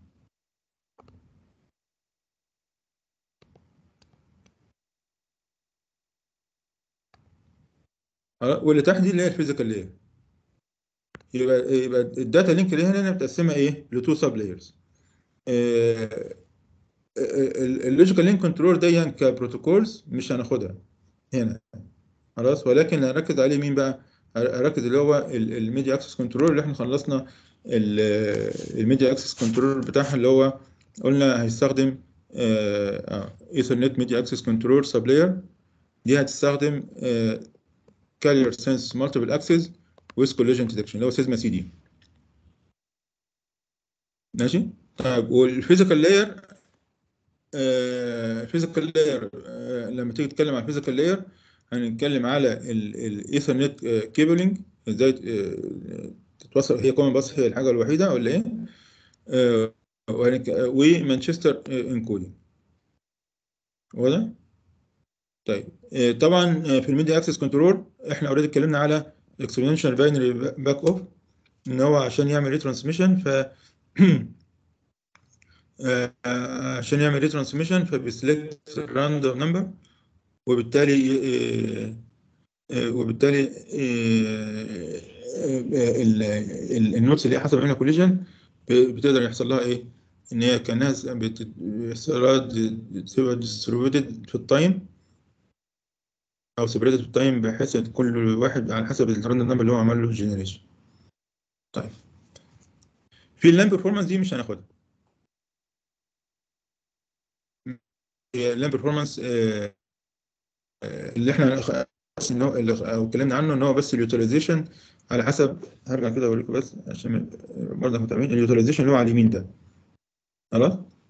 واللي تحت دي اللي هي الفيزيكال لاير يبقى يبقى الداتا لينك اللي هنا متقسمه ايه لتو سب لايرز اللوجيكال لينك كنترول دي كبروتوكولز مش هناخدها هنا خلاص ولكن هنركز عليه مين بقى هركز اللي هو الميديا اكسس كنترول اللي احنا خلصنا الميديا اكسس كنترول بتاعها اللي هو قلنا هيستخدم ايثرنت ميديا اكسس كنترول سب لاير دي هتستخدم كارير سنس مالتيبل اكسس ويز كوليجن ديتكشن اللي هو سيزما سي دي ماشي طيب والفيزيكال لاير الفيزيكال لاير لما تيجي تتكلم عن الفيزيكال لاير هنتكلم على الايثرنت كيبلنج ازاي آه، تتوصل هي كومن بس هي الحاجه الوحيده ولا ايه آه، وهنك- ومانشستر انكودنج واضح طيب آه، طبعا آه، في الميديا اكسس كنترول احنا اوريدي اتكلمنا على اكسبوننشال باينري باك اوف ان هو عشان يعمل ريترانسميشن ف آه، آه، عشان يعمل ريترانسميشن فبيسلكت راندوم نمبر وبالتالي آه، آه، وبالتالي آه، آه، ال- ال- النوتس اللي حصل منها كوليجن بتقدر يحصل لها ايه؟ ان هي كانها س- بت- بيحصل لها ديستريبيوتد في التايم او سيبريتد في التايم بحيث إن كل واحد على حسب الراندوم نمبر اللي هو عمل له جنريشن. طيب في اللام بيرفورمانس دي مش هناخدها. هي اللام بيرفورمانس اللي احنا خ- ان هو اللي او اتكلمنا عنه ان هو بس اليوتيلايزيشن على حسب هرجع كده اوريكم بس عشان برضه متابعين اليوتيلايزيشن اللي هو على اليمين ده خلاص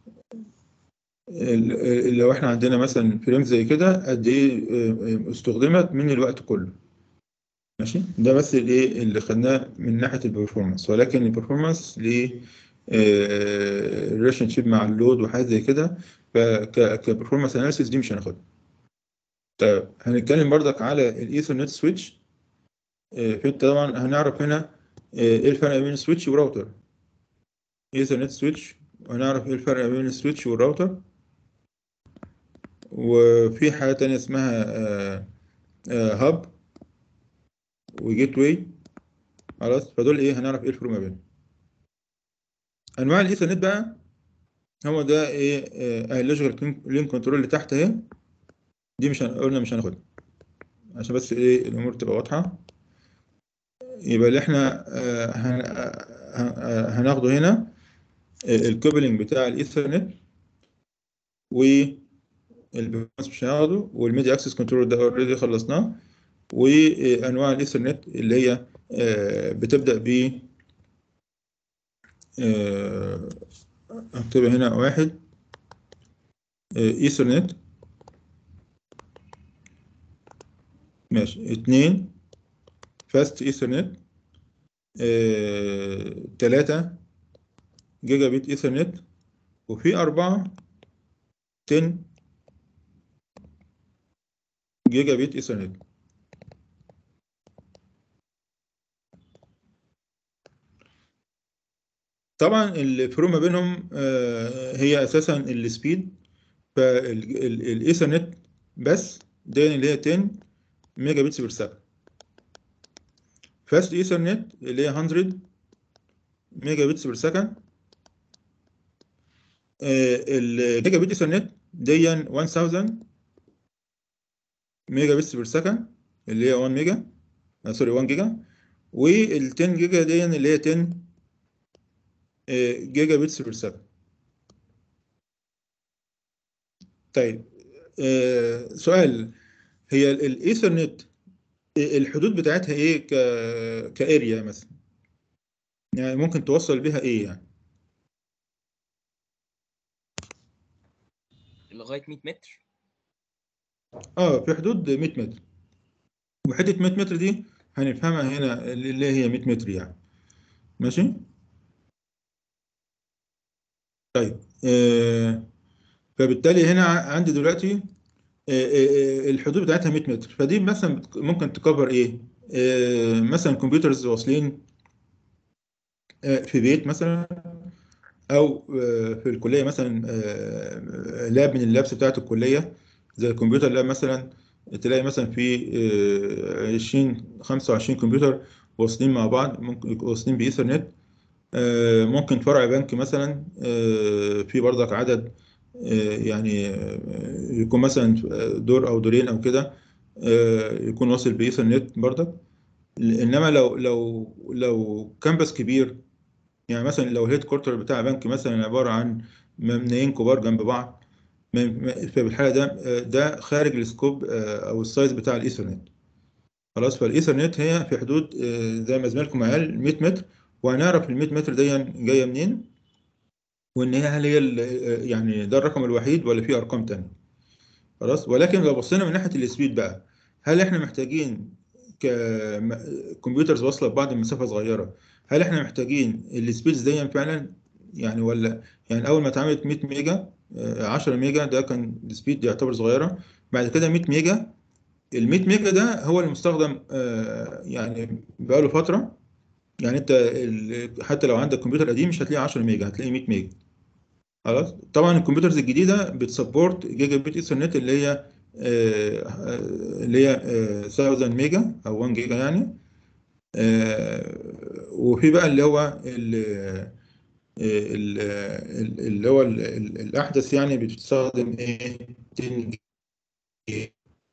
ال- ال- لو احنا عندنا مثلا فريمز زي كده قد ايه اه، اه، استخدمت من الوقت كله ماشي ده بس الايه اللي خدناه من ناحيه البرفورمانس ولكن البرفورمانس ليه ريليشن شيب مع اللود وحاجات زي كده فكبرفورمانس اناليسيس دي مش هناخدها طيب هنتكلم برضك على الايثرنت سويتش في طبعا هنعرف هنا اه، ايه الفرق بين السويتش وراوتر ايثرنت سويتش وهنعرف ايه الفرق بين السويتش والراوتر وفي حاجة تانية اسمها هاب وجيت واي خلاص فدول ايه هنعرف ايه الفروق ما بينهم انواع الايثرنت بقى هو ده ايه اللوجيكال لينك كنترول اللي تحت اهي دي مش هن- قلنا مش هناخدها عشان بس ايه الامور تبقى واضحة يبقى اللي احنا آه، هن- آه، هناخده هنا الكوبلنج بتاع الايثرنت والبرفورمانس مش هناخده والميديا اكسس كنترول ده اوريدي خلصناه وانواع الايثرنت اللي هي آه، بتبدا ب آه، اكتبها هنا واحد ايثرنت ماشي اتنين فاست ايثرنت تلاتة جيجا بيت ايثرنت وفي أربعة 10 جيجا بيت ايثرنت طبعا الفروق ما بينهم آه، هي اساسا السبيد فالايثرنت بس دي اللي هي 10 ميجا بيتس بير سكند فاست ايثرنت اللي هي 100 ميجا بيتس بير سكند الجيجا بيت ايثرنت دي 1000 ميجا بيتس بير سكند اللي هي 1 ميجا آه، سوري 1 جيجا وال 10 جيجا دي اللي هي 10 آه، جيجا بيتس بير سكند طيب آه، سؤال هي ال- الايثرنت آه، الحدود بتاعتها ايه ك كاريا مثلا يعني ممكن توصل بيها ايه يعني لغايه 100 متر اه في حدود 100 متر وحته 100 متر دي هنفهمها هنا اللي هي 100 متر يعني ماشي طيب آه فبالتالي هنا ع- عندي دلوقتي آه آه آه، الحدود بتاعتها 100 متر فدي مثلا بت- ممكن تكفر ايه آه مثلا كمبيوترز واصلين آه في بيت مثلا او آه في الكليه مثلا آه لاب من اللابس بتاعت الكليه زي الكمبيوتر لاب مثلا تلاقي مثلا في آه 20 25 كمبيوتر واصلين مع بعض ممكن يكونوا واصلين بايثرنت آه، ممكن فرع بنك مثلا آه، في برضك عدد آه، يعني آه، يكون مثلا دور او دورين او كده آه، يكون واصل بايثرنت برضك انما لو لو لو كامبس كبير يعني مثلا لو الهيد كورتر بتاع بنك مثلا عباره عن مبنيين كبار جنب بعض ما- ما- فبالحاله ده آه، ده خارج السكوب آه، او السايز بتاع الايثرنت خلاص فالايثرنت هي في حدود آه، زي ما زميلكم قال 100 متر وهنعرف ال 100 متر دي جايه منين وان هي هل هي ال- يعني ده الرقم الوحيد ولا في ارقام تانية خلاص ولكن لو بصينا من ناحيه السبيد بقى هل احنا محتاجين كمبيوترز واصله ببعض المسافه صغيره هل احنا محتاجين السبيدز دي فعلا يعني ولا يعني اول ما اتعملت 100 ميجا آه، 10 ميجا ده كان السبيد يعتبر صغيره بعد كده 100 ميجا ال 100 ميجا ده هو المستخدم آه، يعني بقاله فتره يعني انت ال- حتى لو عندك كمبيوتر قديم مش هتلاقي 10 ميجا هتلاقي 100 ميجا خلاص طبعا الكمبيوترز الجديده بتسبورت جيجا بت ايثرنت اللي هي آه، آه، اللي هي آه، 1000 ميجا او 1 جيجا يعني آه، وفي بقى اللي هو ال- ال- ال- اللي هو ال- ال- الأحدث يعني بتستخدم إيه 10 جيجا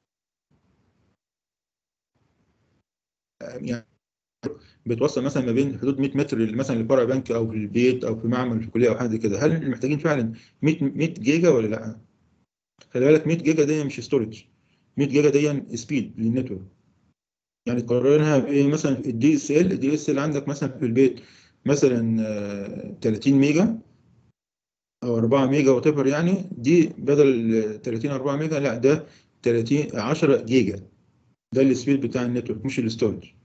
يعني بتوصل مثلا ما بين حدود 100 متر مثلا للباور بانك أو في البيت أو في معمل في الكلية أو حاجة كده هل محتاجين فعلا 100 100 جيجا ولا لأ؟ خلي بالك 100 جيجا دي مش ستورج 100 جيجا دي سبيد للنتورك يعني قارنها بايه مثلا الدي اس ال الدي اس ال عندك مثلا في البيت مثلا آه، 30 ميجا او 4 ميجا وات ايفر يعني دي بدل ال 30 4 ميجا لا ده 30 10 جيجا ده السبيد بتاع النتورك مش الستورج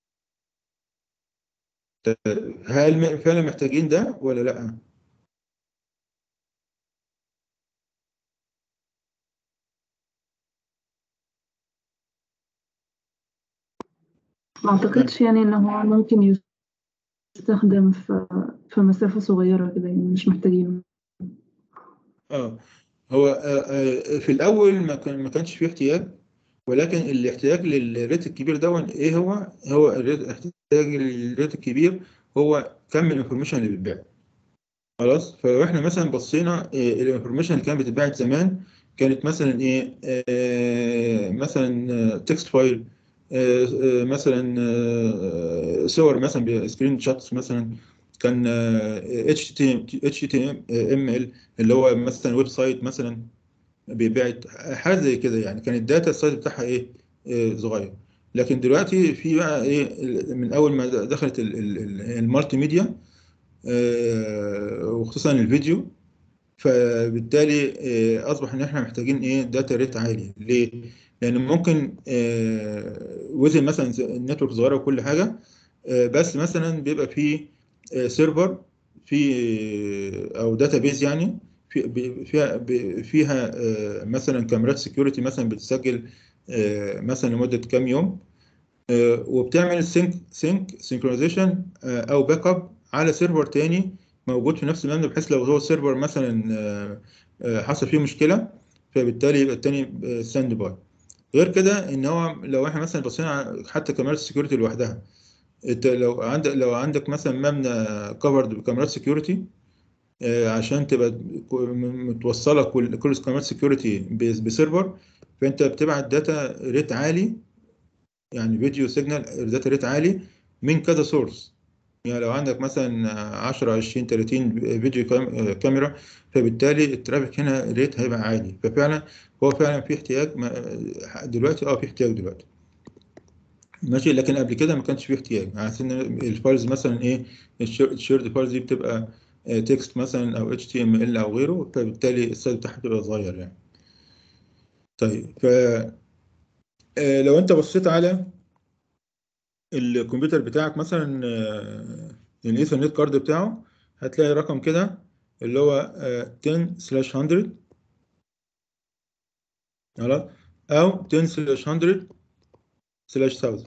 هل م- فعلا محتاجين ده ولا لا؟ ما اعتقدش يعني ان هو ممكن يستخدم في في مسافة صغيرة كده يعني مش محتاجينه اه هو آه، آه، في الاول ما كان ما كانش فيه احتياج ولكن الاحتياج للريت الكبير ده ايه هو؟ هو الريت- الاحتياج للريت الكبير هو كم الانفورميشن اللي بيتباع خلاص فلو احنا مثلا بصينا الانفورميشن اللي كانت بتتباعت زمان كانت مثلا ايه آه، مثلا تكست فايل مثلا آه، صور مثلا سكرين شوتس مثلا كان اتش تي اتش تي ام ال اللي هو مثلا ويب سايت مثلا بيبيعت حاجه زي كده يعني كان الداتا السايز بتاعها ايه آه، صغير لكن دلوقتي في بقى ايه من اول ما دخلت ال- ال- ال- المالتي ميديا آه، وخصوصا الفيديو فبالتالي آه، اصبح ان احنا محتاجين ايه داتا ريت عالي ليه لان ممكن وزن مثلا النتورك صغيره وكل حاجه آه، بس مثلا بيبقى فيه سيرفر في او داتا بيز يعني في بي- فيها بي- فيها آه، مثلا كاميرات سكيورتي مثلا بتسجل آه، مثلا لمده كام يوم آه، وبتعمل سينك سينك سينكرونايزيشن او باك اب على سيرفر تاني موجود في نفس المبنى بحيث لو هو السيرفر مثلا آه، آه، حصل فيه مشكله فبالتالي يبقى التاني ستاند باي غير كده ان هو لو احنا مثلا بصينا على حتى كاميرات السكيورتي لوحدها انت لو عندك لو عندك مثلا مبنى كفرد بكاميرات سكيورتي عشان تبقى م- متوصله كل كل كاميرات سكيورتي بسيرفر فانت بتبعت داتا ريت عالي يعني فيديو سيجنال داتا ريت عالي من كذا سورس يعني لو عندك مثلا 10 20 30 فيديو كام- كاميرا فبالتالي الترافيك هنا ريت هيبقى عالي ففعلا هو فعلا في احتياج ما- دلوقتي اه في احتياج دلوقتي ماشي لكن قبل كده ما كانش فيه احتياج على اساس ان الفايلز مثلا ايه الشيرد فايلز دي بتبقى تكست مثلا او اتش تي ام ال او غيره فبالتالي السايز بتاعها بيبقى صغير يعني طيب ف آه، لو انت بصيت على الكمبيوتر بتاعك مثلا آه، الايثرنت كارد بتاعه هتلاقي رقم كده اللي هو آه، 10 سلاش 100 خلاص او 10 سلاش 100 سلاش 1000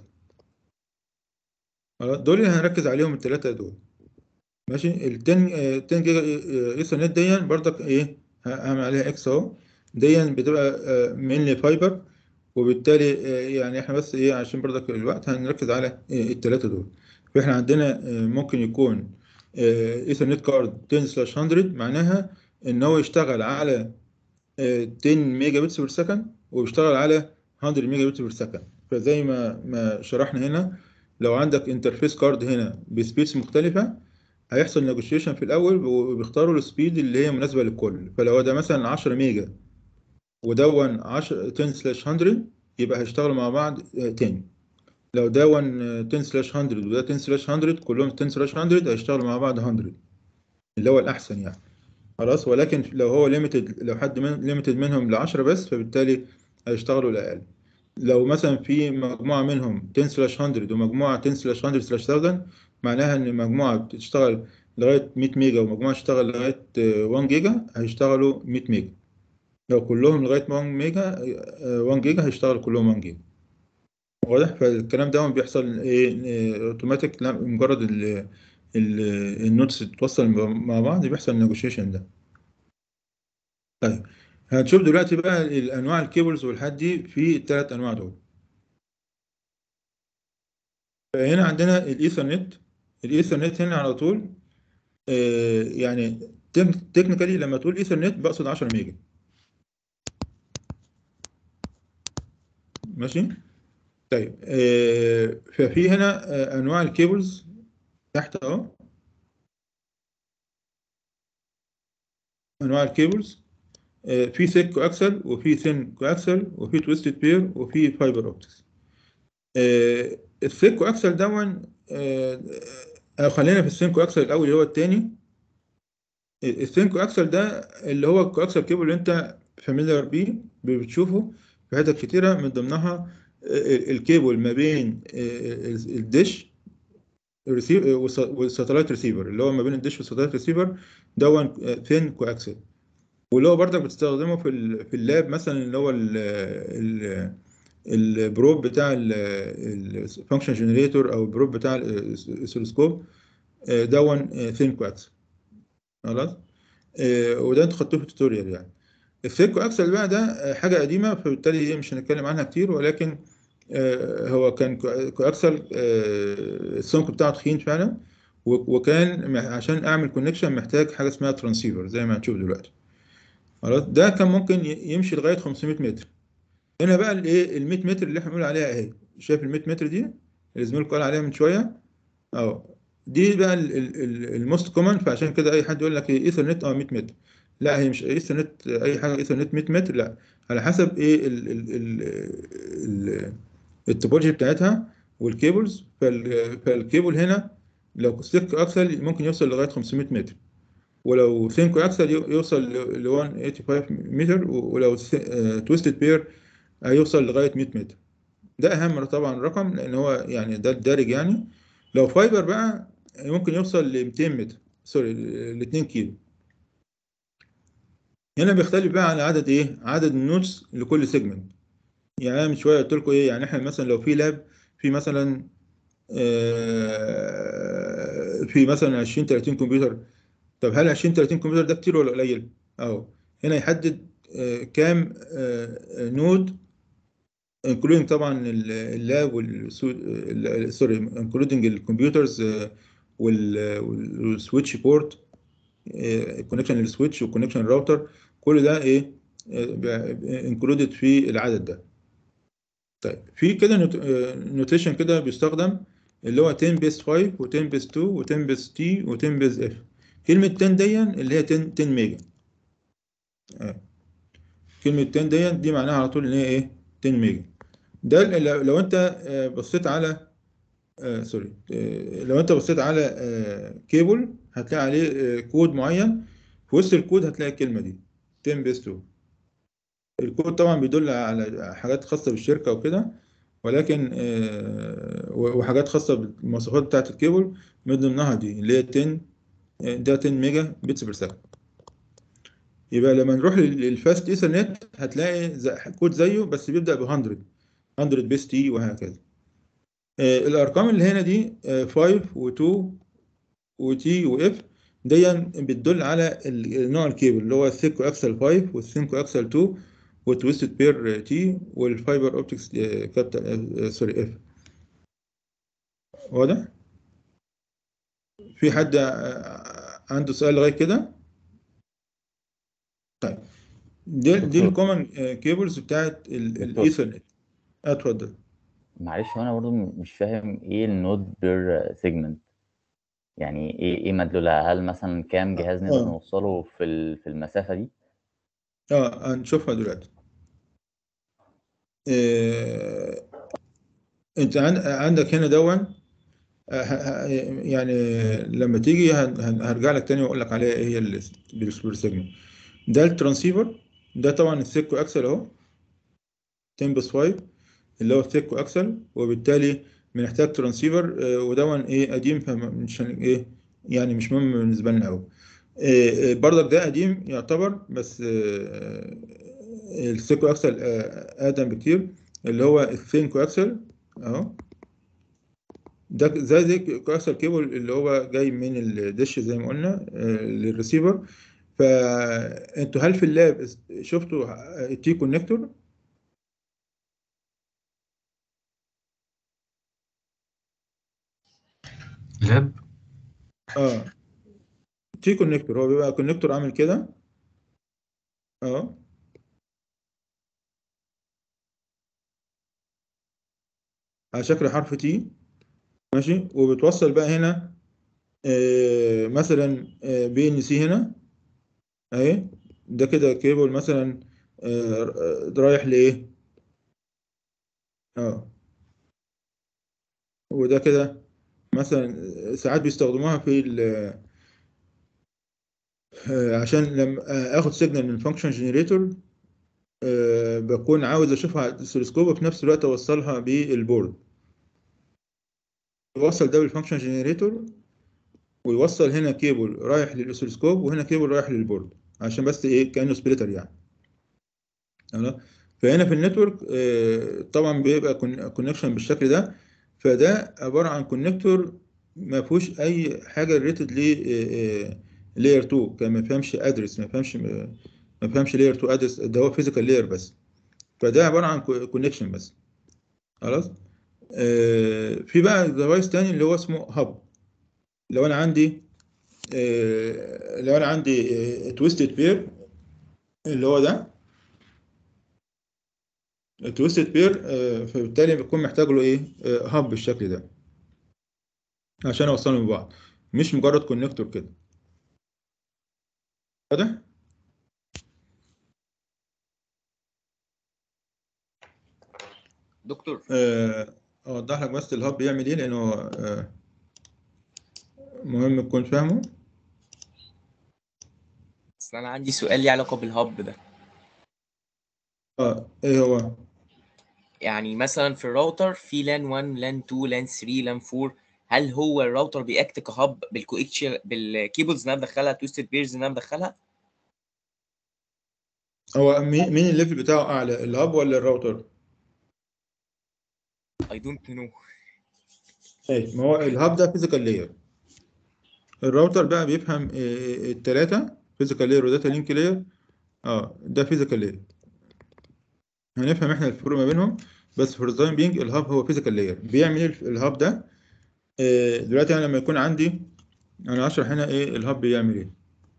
خلاص دول اللي هنركز عليهم الثلاثه دول ماشي ال 10 آه، 10 جيجا آه، ايثرنت دي برضك ايه هعمل عليها اكس اهو دي بتبقى مينلي فايبر وبالتالي آه، يعني احنا بس ايه عشان برضك الوقت هنركز على الثلاثه دول فاحنا عندنا آه، ممكن يكون ايثرنت كارد 10 سلاش 100 معناها ان هو يشتغل على آه، 10 ميجا بتس بير سكند وبيشتغل على 100 ميجا بتس بير سكند فزي ما ما شرحنا هنا لو عندك انترفيس كارد هنا بسبيدز مختلفه هيحصل نيجوشيشن في الاول وبيختاروا السبيد اللي هي مناسبه للكل فلو ده مثلا 10 ميجا ودون 10 10 سلاش 100 يبقى هيشتغلوا مع بعض آه، 10 لو دون آه، 10 سلاش 100 وده 10 سلاش 100 كلهم 10 سلاش 100 هيشتغلوا مع بعض 100 اللي هو الاحسن يعني خلاص ولكن لو هو ليميتد لو حد من ليميتد منهم ل 10 بس فبالتالي هيشتغلوا الاقل لو مثلا في مجموعه منهم 10 سلاش 100 ومجموعه 10 سلاش 100 سلاش 1000 معناها ان مجموعه بتشتغل لغايه 100 ميجا ومجموعه تشتغل لغايه آه، 1 جيجا هيشتغلوا 100 ميجا لو كلهم لغايه 1 ميجا آه، 1 جيجا هيشتغلوا كلهم 1 جيجا واضح فالكلام ده بيحصل ايه اوتوماتيك مجرد ال- ال- النوتس تتوصل مع بعض بيحصل النيجوشيشن ده طيب هنشوف دلوقتي بقى الانواع الكيبلز والحاجات دي في الثلاث انواع دول هنا عندنا الايثرنت الايثرنت هنا على طول آه، يعني تكنيكالي لما تقول ايثرنت بقصد 10 ميجا ماشي طيب آه، ففي هنا آه، انواع الكيبلز تحت اهو انواع الكيبلز آه، في ثيك كواكسل وفي ثين كواكسل وفي تويستد بير وفي فايبر اوبتكس الثيك كواكسل دون آه، آه، خلينا في الثين كواكسل الاول اللي هو الثاني الثين كواكسل ده اللي هو الكواكسل كيبل اللي انت فاميليار بيه بتشوفه في حتت كتيره من ضمنها آه، الكيبل ما بين آه، الدش الريسيف والساتلايت ريسيفر اللي هو ما بين الدش والساتلايت ريسيفر دون ثين كواكسل واللي هو برضك بتستخدمه في ال- في اللاب مثلا اللي هو ال ال البروب بتاع الفانكشن جنريتور او البروب بتاع الاسلسكوب دون ثين كواكسل خلاص آه، وده انتوا خدتوه في التوتوريال يعني الثيك اكسل بقى ده آه، حاجه قديمه فبالتالي ايه مش هنتكلم عنها كتير ولكن آه، هو كان كواكسل السمك بتاعه تخين فعلا و- وكان م- عشان اعمل كونكشن محتاج حاجه اسمها ترانسيفر زي ما هنشوف دلوقتي خلاص ده كان ممكن ي- يمشي لغايه 500 متر هنا بقى الايه ال 100 متر اللي احنا بنقول عليها اهي شايف ال 100 متر دي اللي زميلكم قال عليها من شويه اه دي بقى الموست كومن فعشان كده اي حد يقول لك ايه ايثرنت اه 100 متر لا هي مش ايثرنت اي حاجه ايثرنت 100 متر لا على حسب ايه ال ال ال ال التوبولوجي بتاعتها والكيبلز فال- فالكيبل هنا لو سلك اكسل ممكن يوصل لغايه 500 متر ولو سينكو اكسل يو- يوصل ل 185 متر ولو تويستد بير هيوصل لغايه 100 متر ده اهم طبعا رقم لان هو يعني ده الدارج يعني لو فايبر بقى ممكن يوصل ل 200 متر سوري ل 2 كيلو هنا بيختلف بقى على عدد ايه عدد النوتس لكل سيجمنت يعني انا من شويه قلت لكم ايه يعني احنا مثلا لو في لاب في مثلا آه، في مثلا 20 30 كمبيوتر طب هل 20 30 كمبيوتر ده كتير ولا قليل اهو هنا يحدد آه، كام آه، نود انكلودنج طبعا ال- اللاب وال سوري انكلودنج الكمبيوترز والسويتش بورت الكونكشن للسويتش والكونكشن الراوتر كل ده ايه انكلودد في العدد ده طيب في كده نوتيشن كده بيستخدم اللي هو 10 بيس 5 و10 بيس 2 و10 بيس تي و10 بيس اف كلمة 10 دي اللي هي 10 10 ميجا آه. كلمة 10 دي دي معناها على طول ان هي ايه 10 ميجا ده لو لو انت آه، بصيت على آه سوري آه لو انت بصيت على آه كيبل هتلاقي عليه آه كود معين في وسط الكود هتلاقي الكلمة دي 10 بيس 2 الكود طبعا بيدل على حاجات خاصة بالشركة وكده ولكن آه، وحاجات خاصة بالمواصفات بتاعة الكيبل من ضمنها دي اللي هي 10 آه، ده 10 ميجا بتس بير سكند يبقى لما نروح لل- للفاست ايثرنت هتلاقي ز- كود زيه بس بيبدأ ب 100 100 بيس تي وهكذا آه، الأرقام اللي هنا دي آه، 5 و2 وتي واف دي بتدل على ال- نوع الكيبل اللي هو الثيكو اكسل 5 والثينكو اكسل 2 والتويستد بير تي والفايبر اوبتكس كابيتال سوري اف واضح؟ في حد آه، عنده سؤال لغايه كده؟ طيب دي دي دكتور. الكومن كيبلز بتاعت دكتور. الايثرنت اتفضل معلش هو انا برضو مش فاهم ايه النود بير سيجمنت يعني ايه ايه مدلولها هل مثلا كام جهاز نقدر آه. نوصله في ال- في المسافة دي اه هنشوفها دلوقتي آه، انت عن- عندك هنا دون آه، ه- ه- يعني لما تيجي هن- هن- هرجع لك تاني واقول لك عليها ايه هي البير سيجمنت ده الترانسيفر ده طبعا الثيكو اكسل اهو 10 بس 5 اللي هو الثيكو اكسل وبالتالي بنحتاج ترانسيفر آه، ودون ايه قديم فمش هن- ايه يعني مش مهم بالنسبه لنا قوي برضك ده قديم يعتبر بس آه، السيكو اكسل آه، اقدم بكتير اللي هو الثين كواكسل اهو ده زي زي كواكسل كيبل اللي هو جاي من الدش زي ما قلنا آه، للريسيفر فانتوا هل في اللاب شفتوا التي كونكتور لاب اه تي كونكتور هو بيبقى كونكتور عامل كده اه على شكل حرف تي ماشي وبتوصل بقى هنا آه مثلا آه بي ان سي هنا اهي ده كده كيبل مثلا آه آه، رايح لايه اه وده كده مثلا ساعات بيستخدموها في ال آه، عشان لما آه، اخد سيجنال من فانكشن جنريتور بكون عاوز اشوفها على السلسكوب وفي نفس الوقت اوصلها بالبورد يوصل ده بالفانكشن جنريتور ويوصل هنا كيبل رايح للاسلسكوب وهنا كيبل رايح للبورد عشان بس ايه كانه سبليتر يعني تمام؟ فهنا في النتورك آه، طبعا بيبقى كونكشن بالشكل ده فده عباره عن كونكتور ما فيهوش اي حاجه ريليتد ل لاير 2 كان ما فيهمش ادرس ما فيهمش ما فيهمش لاير 2 ادرس ده هو فيزيكال لاير بس فده عباره عن كونكشن بس خلاص آه، في بقى ديفايس تاني اللي هو اسمه هاب لو انا عندي آه، لو انا عندي تويستد بير اللي هو ده تويستد بير فبالتالي بيكون محتاج له ايه آه، هاب بالشكل ده عشان اوصلهم ببعض مش مجرد كونكتور كده واضح دكتور آه، اوضح لك بس الهاب بيعمل ايه لانه آه، مهم تكون فاهمه اصل انا عندي سؤال ليه علاقه بالهب ده اه ايه هو يعني مثلا في الراوتر في لان 1 لان 2 لان 3 لان 4 هل هو الراوتر بيأكت كهب بالكويكشن بالكيبلز اللي انا بدخلها تويستد بيرز اللي انا بدخلها هو مين مين الليفل بتاعه اعلى الهاب ولا الراوتر اي دونت نو ايه ما هو الهاب ده فيزيكال لاير الراوتر بقى بيفهم الثلاثه فيزيكال لاير وداتا لينك لاير اه ده فيزيكال لاير هنفهم احنا الفروق ما بينهم بس فور تايم بينج الهاب هو فيزيكال لاير بيعمل ايه الهاب ده آه، دلوقتي انا لما يكون عندي انا هشرح هنا ايه الهاب بيعمل ايه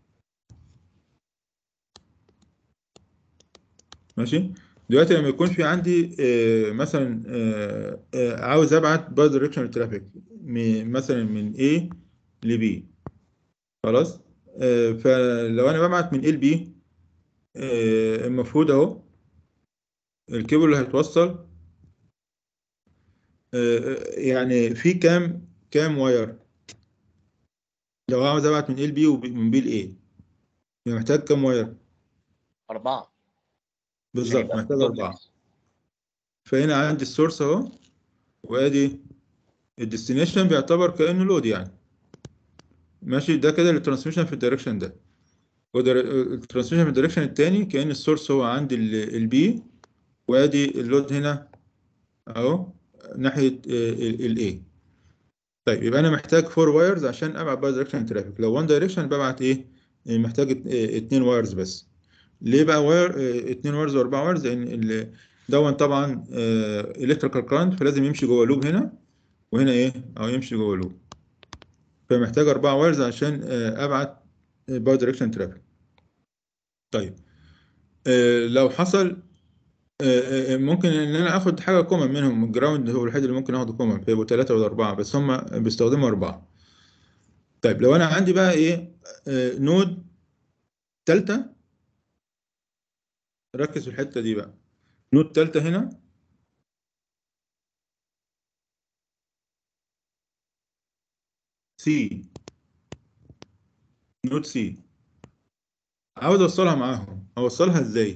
ماشي دلوقتي لما يكون في عندي آه، مثلا آه، آه، عاوز ابعت باي دايركشن ترافيك مثلا من A ل B خلاص آه، فلو انا ببعت من A ل B آه، المفروض اهو الكيبل اللي هيتوصل آه، يعني في كام كام واير لو عاوز ابعت من A ل B ومن B ل A يعني محتاج كام واير أربعة بالظبط هيبقى محتاج double. أربعة فهنا عندي السورس أهو وأدي الديستنيشن بيعتبر كأنه لود يعني ماشي ده كده الترانسميشن في الدايركشن ده والترانسميشن في الدايركشن التاني كأن السورس هو عندي البي وأدي اللود هنا أهو ناحية الاي طيب يبقى أنا محتاج فور وايرز عشان أبعت باي دايركشن ترافيك لو وان دايركشن ببعت إيه محتاج ات- اتنين وايرز بس ليه بقى واير اه، اتنين وايرز واربعة وايرز لان ال- دون طبعا الكتريكال كارنت فلازم يمشي جوه لوب هنا وهنا ايه او يمشي جوه لوب فمحتاج اربعة وايرز عشان اه، ابعت باي دايركشن ترافيك طيب اه، لو حصل اه، اه، ممكن ان انا اخد حاجه كومن منهم الجراوند هو الوحيد اللي ممكن اخده كومن فيبقوا ثلاثه ولا اربعه بس هم بيستخدموا اربعه طيب لو انا عندي بقى ايه اه، نود ثالثه ركز في الحته دي بقى نود ثالثه هنا سي نود سي عاوز اوصلها معاهم اوصلها ازاي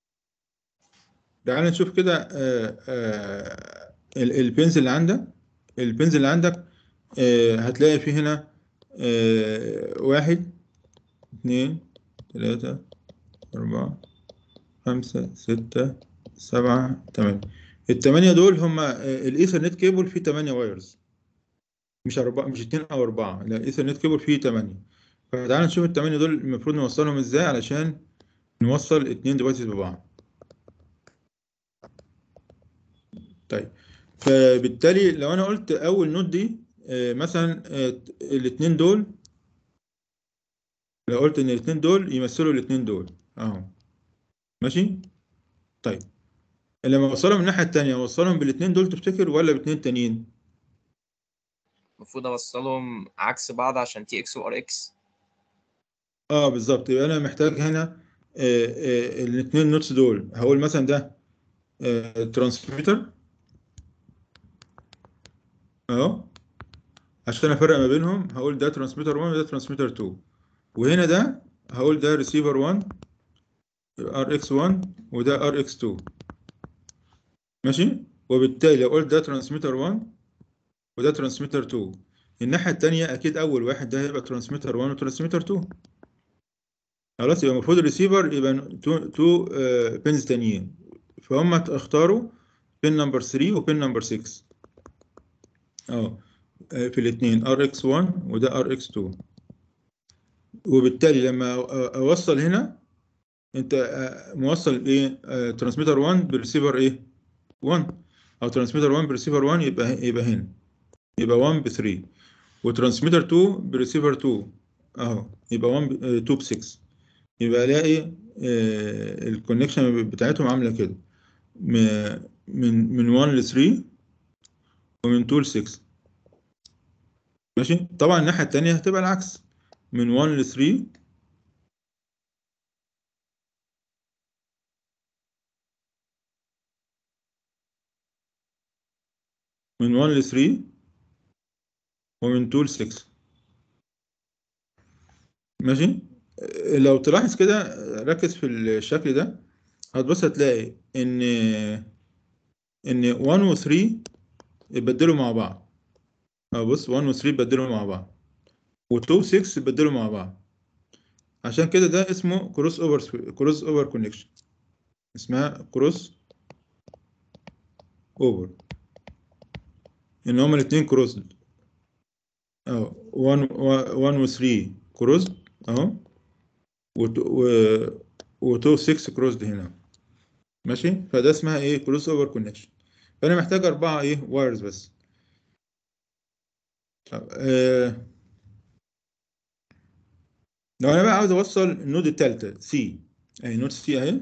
تعال نشوف كده آه، آه، ال- البنز اللي عندك البنز اللي عندك آه، هتلاقي فيه هنا آه، واحد اتنين تلاتة أربعة خمسة ستة سبعة تمانية التمانية دول هما آه، الإيثرنت كيبل فيه تمانية وايرز مش أربعة مش اتنين أو أربعة لا الإيثرنت كيبل فيه تمانية فتعالى نشوف التمانية دول المفروض نوصلهم إزاي علشان نوصل اتنين ديفايسز ببعض طيب فبالتالي لو انا قلت اول نود دي آه، مثلا آه، الاتنين دول لو قلت ان الاتنين دول يمثلوا الاتنين دول اهو ماشي طيب لما اوصلهم من الناحيه التانيه اوصلهم بالاتنين دول تفتكر ولا باتنين تانيين المفروض اوصلهم عكس بعض عشان تي اكس وار اكس اه بالظبط يبقى انا محتاج هنا آه، آه، الاتنين نوتس دول هقول مثلا ده ترانسميتر اهو عشان افرق ما بينهم هقول ده ترانسميتر 1 وده ترانسميتر 2 وهنا ده هقول ده ريسيفر 1 ار اكس 1 وده ار اكس 2 ماشي وبالتالي لو قلت ده ترانسميتر 1 وده ترانسميتر 2 الناحية التانية أكيد أول واحد ده هيبقى ترانسميتر 1 وترانسميتر 2 خلاص يبقى المفروض الريسيفر يبقى 2 بنز تانيين فهم اختاروا بن نمبر 3 وبن نمبر 6 اه آه، في الاثنين ار اكس 1 وده ار اكس 2 وبالتالي لما أ- اوصل هنا انت آه، موصل ايه ترانسميتر 1 بريسيفر ايه 1 او ترانسميتر 1 بريسيفر 1 يبقى يبقى هنا يبقى 1 ب 3 وترانسميتر 2 بريسيفر 2 اهو يبقى 1 ب- آه، 2 ب 6 يبقى الاقي الكونكشن بتاعتهم عامله كده م- من من 1 ل 3 ومن 2 ل 6 ماشي طبعا الناحيه التانيه هتبقى العكس من 1 ل 3 من 1 ل 3 ومن 2 ل 6 ماشي آه، لو تلاحظ كده آه، ركز في الشكل ده هتبص هتلاقي ان ان 1 و 3 اتبدلوا مع بعض اه بص 1 و 3 اتبدلوا مع بعض و2 و 6 اتبدلوا مع بعض عشان كده ده اسمه كروس اوفر كروس اوفر كونكشن اسمها كروس اوفر ان هما الاثنين كروس اه 1 1 و 3 كروس اهو و 2 6 كروس هنا ماشي فده اسمها ايه كروس اوفر كونكشن فانا محتاج اربعه ايه وايرز بس طب، آه لو انا بقى عاوز اوصل النود الثالثه سي اهي نود سي اهي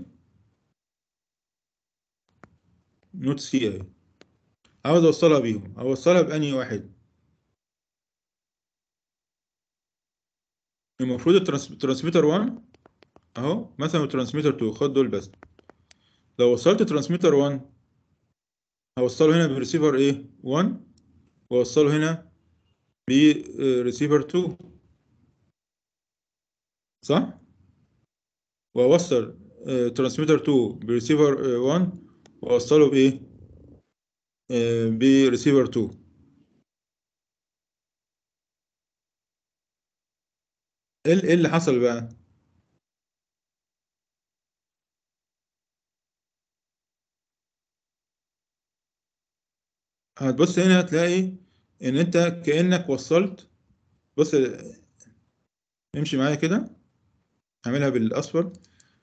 نود سي اهي عاوز اوصلها بيهم اوصلها باني واحد المفروض الترانس- الترانسميتر 1 اهو مثلا الترانسميتر 2 خد دول بس لو وصلت ترانسميتر 1 هوصله هنا بريسيفر ايه 1 واوصله هنا بريسيفر 2 صح واوصل ترانسميتر 2 بريسيفر 1 واوصله بايه آه، بريسيفر 2 ايه ال- إيه اللي حصل بقى هتبص هنا هتلاقي ان انت كأنك وصلت بص امشي معايا كده اعملها بالاصفر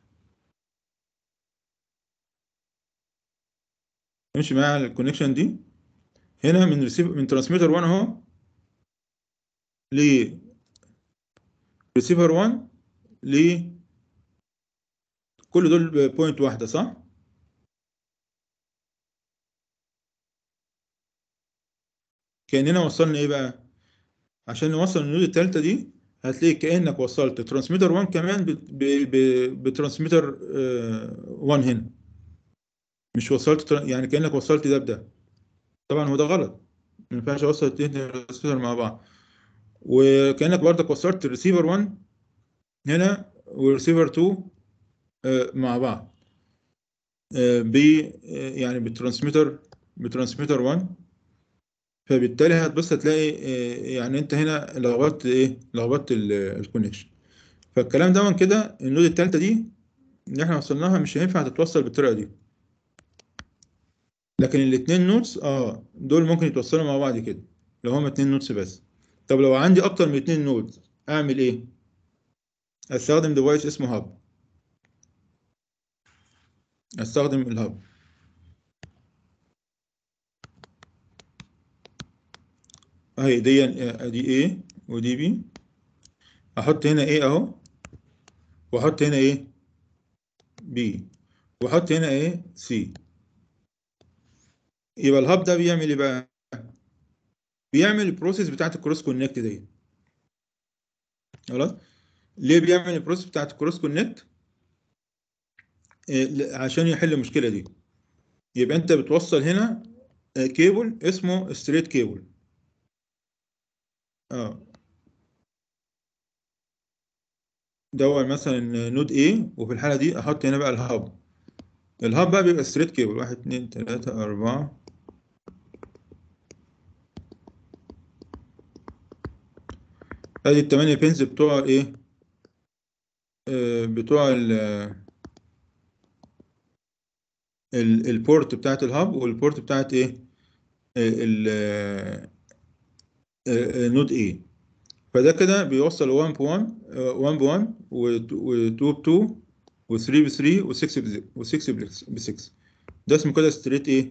امشي معايا على الكونكشن دي هنا من ريسيف من ترانسميتر 1 اهو ل ريسيفر 1 ل كل دول بوينت واحدة صح؟ كأننا وصلنا ايه بقى؟ عشان نوصل النود التالتة دي هتلاقي كأنك وصلت ترانسميتر 1 كمان ب- ب- ب- بترانسميتر آه، 1 هنا مش وصلت تر- يعني كأنك وصلت ده بده طبعا هو ده غلط ما ينفعش اوصل اتنين ترانسميتر مع بعض وكأنك برضك وصلت الريسيفر 1 هنا والريسيفر 2 آه، مع بعض آه، ب آه، يعني بترانسميتر بترانسميتر 1 فبالتالي هتبص هتلاقي آه، يعني انت هنا لخبطت ايه لخبطت الكونكشن فالكلام ده كده النود التالتة دي اللي احنا وصلناها مش هينفع تتوصل بالطريقة دي لكن الاتنين نودز اه دول ممكن يتوصلوا مع بعض كده لو هما اتنين نودز بس طب لو عندي اكتر من اتنين نودز اعمل ايه استخدم ديفايس اسمه هاب استخدم الهاب اهي دي دي A ودي B احط هنا A اهو واحط هنا ايه B واحط هنا ايه C يبقى الهاب ده بيعمل ايه بقى بيعمل البروسيس بتاعت الكروس كونكت دي خلاص ليه بيعمل البروسيس بتاعت الكروس كونكت إيه، عشان يحل المشكله دي يبقى انت بتوصل هنا آه، كيبل اسمه ستريت كيبل اه دور مثلا نود A وفي الحالة دي أحط هنا بقى الهاب الهاب بقى بيبقى ستريت كيبل واحد اتنين تلاتة أربعة ادي التمانية بينز بتوع ايه آه بتوع ال ال- البورت بتاعت الهاب والبورت بتاعت ايه آه، ال نود A فده كده بيوصل 1 ب 1 1 ب 1 و2 ب 2 و3 ب 3 و6 ب 6 ب 6 ده اسمه كده ستريت ايه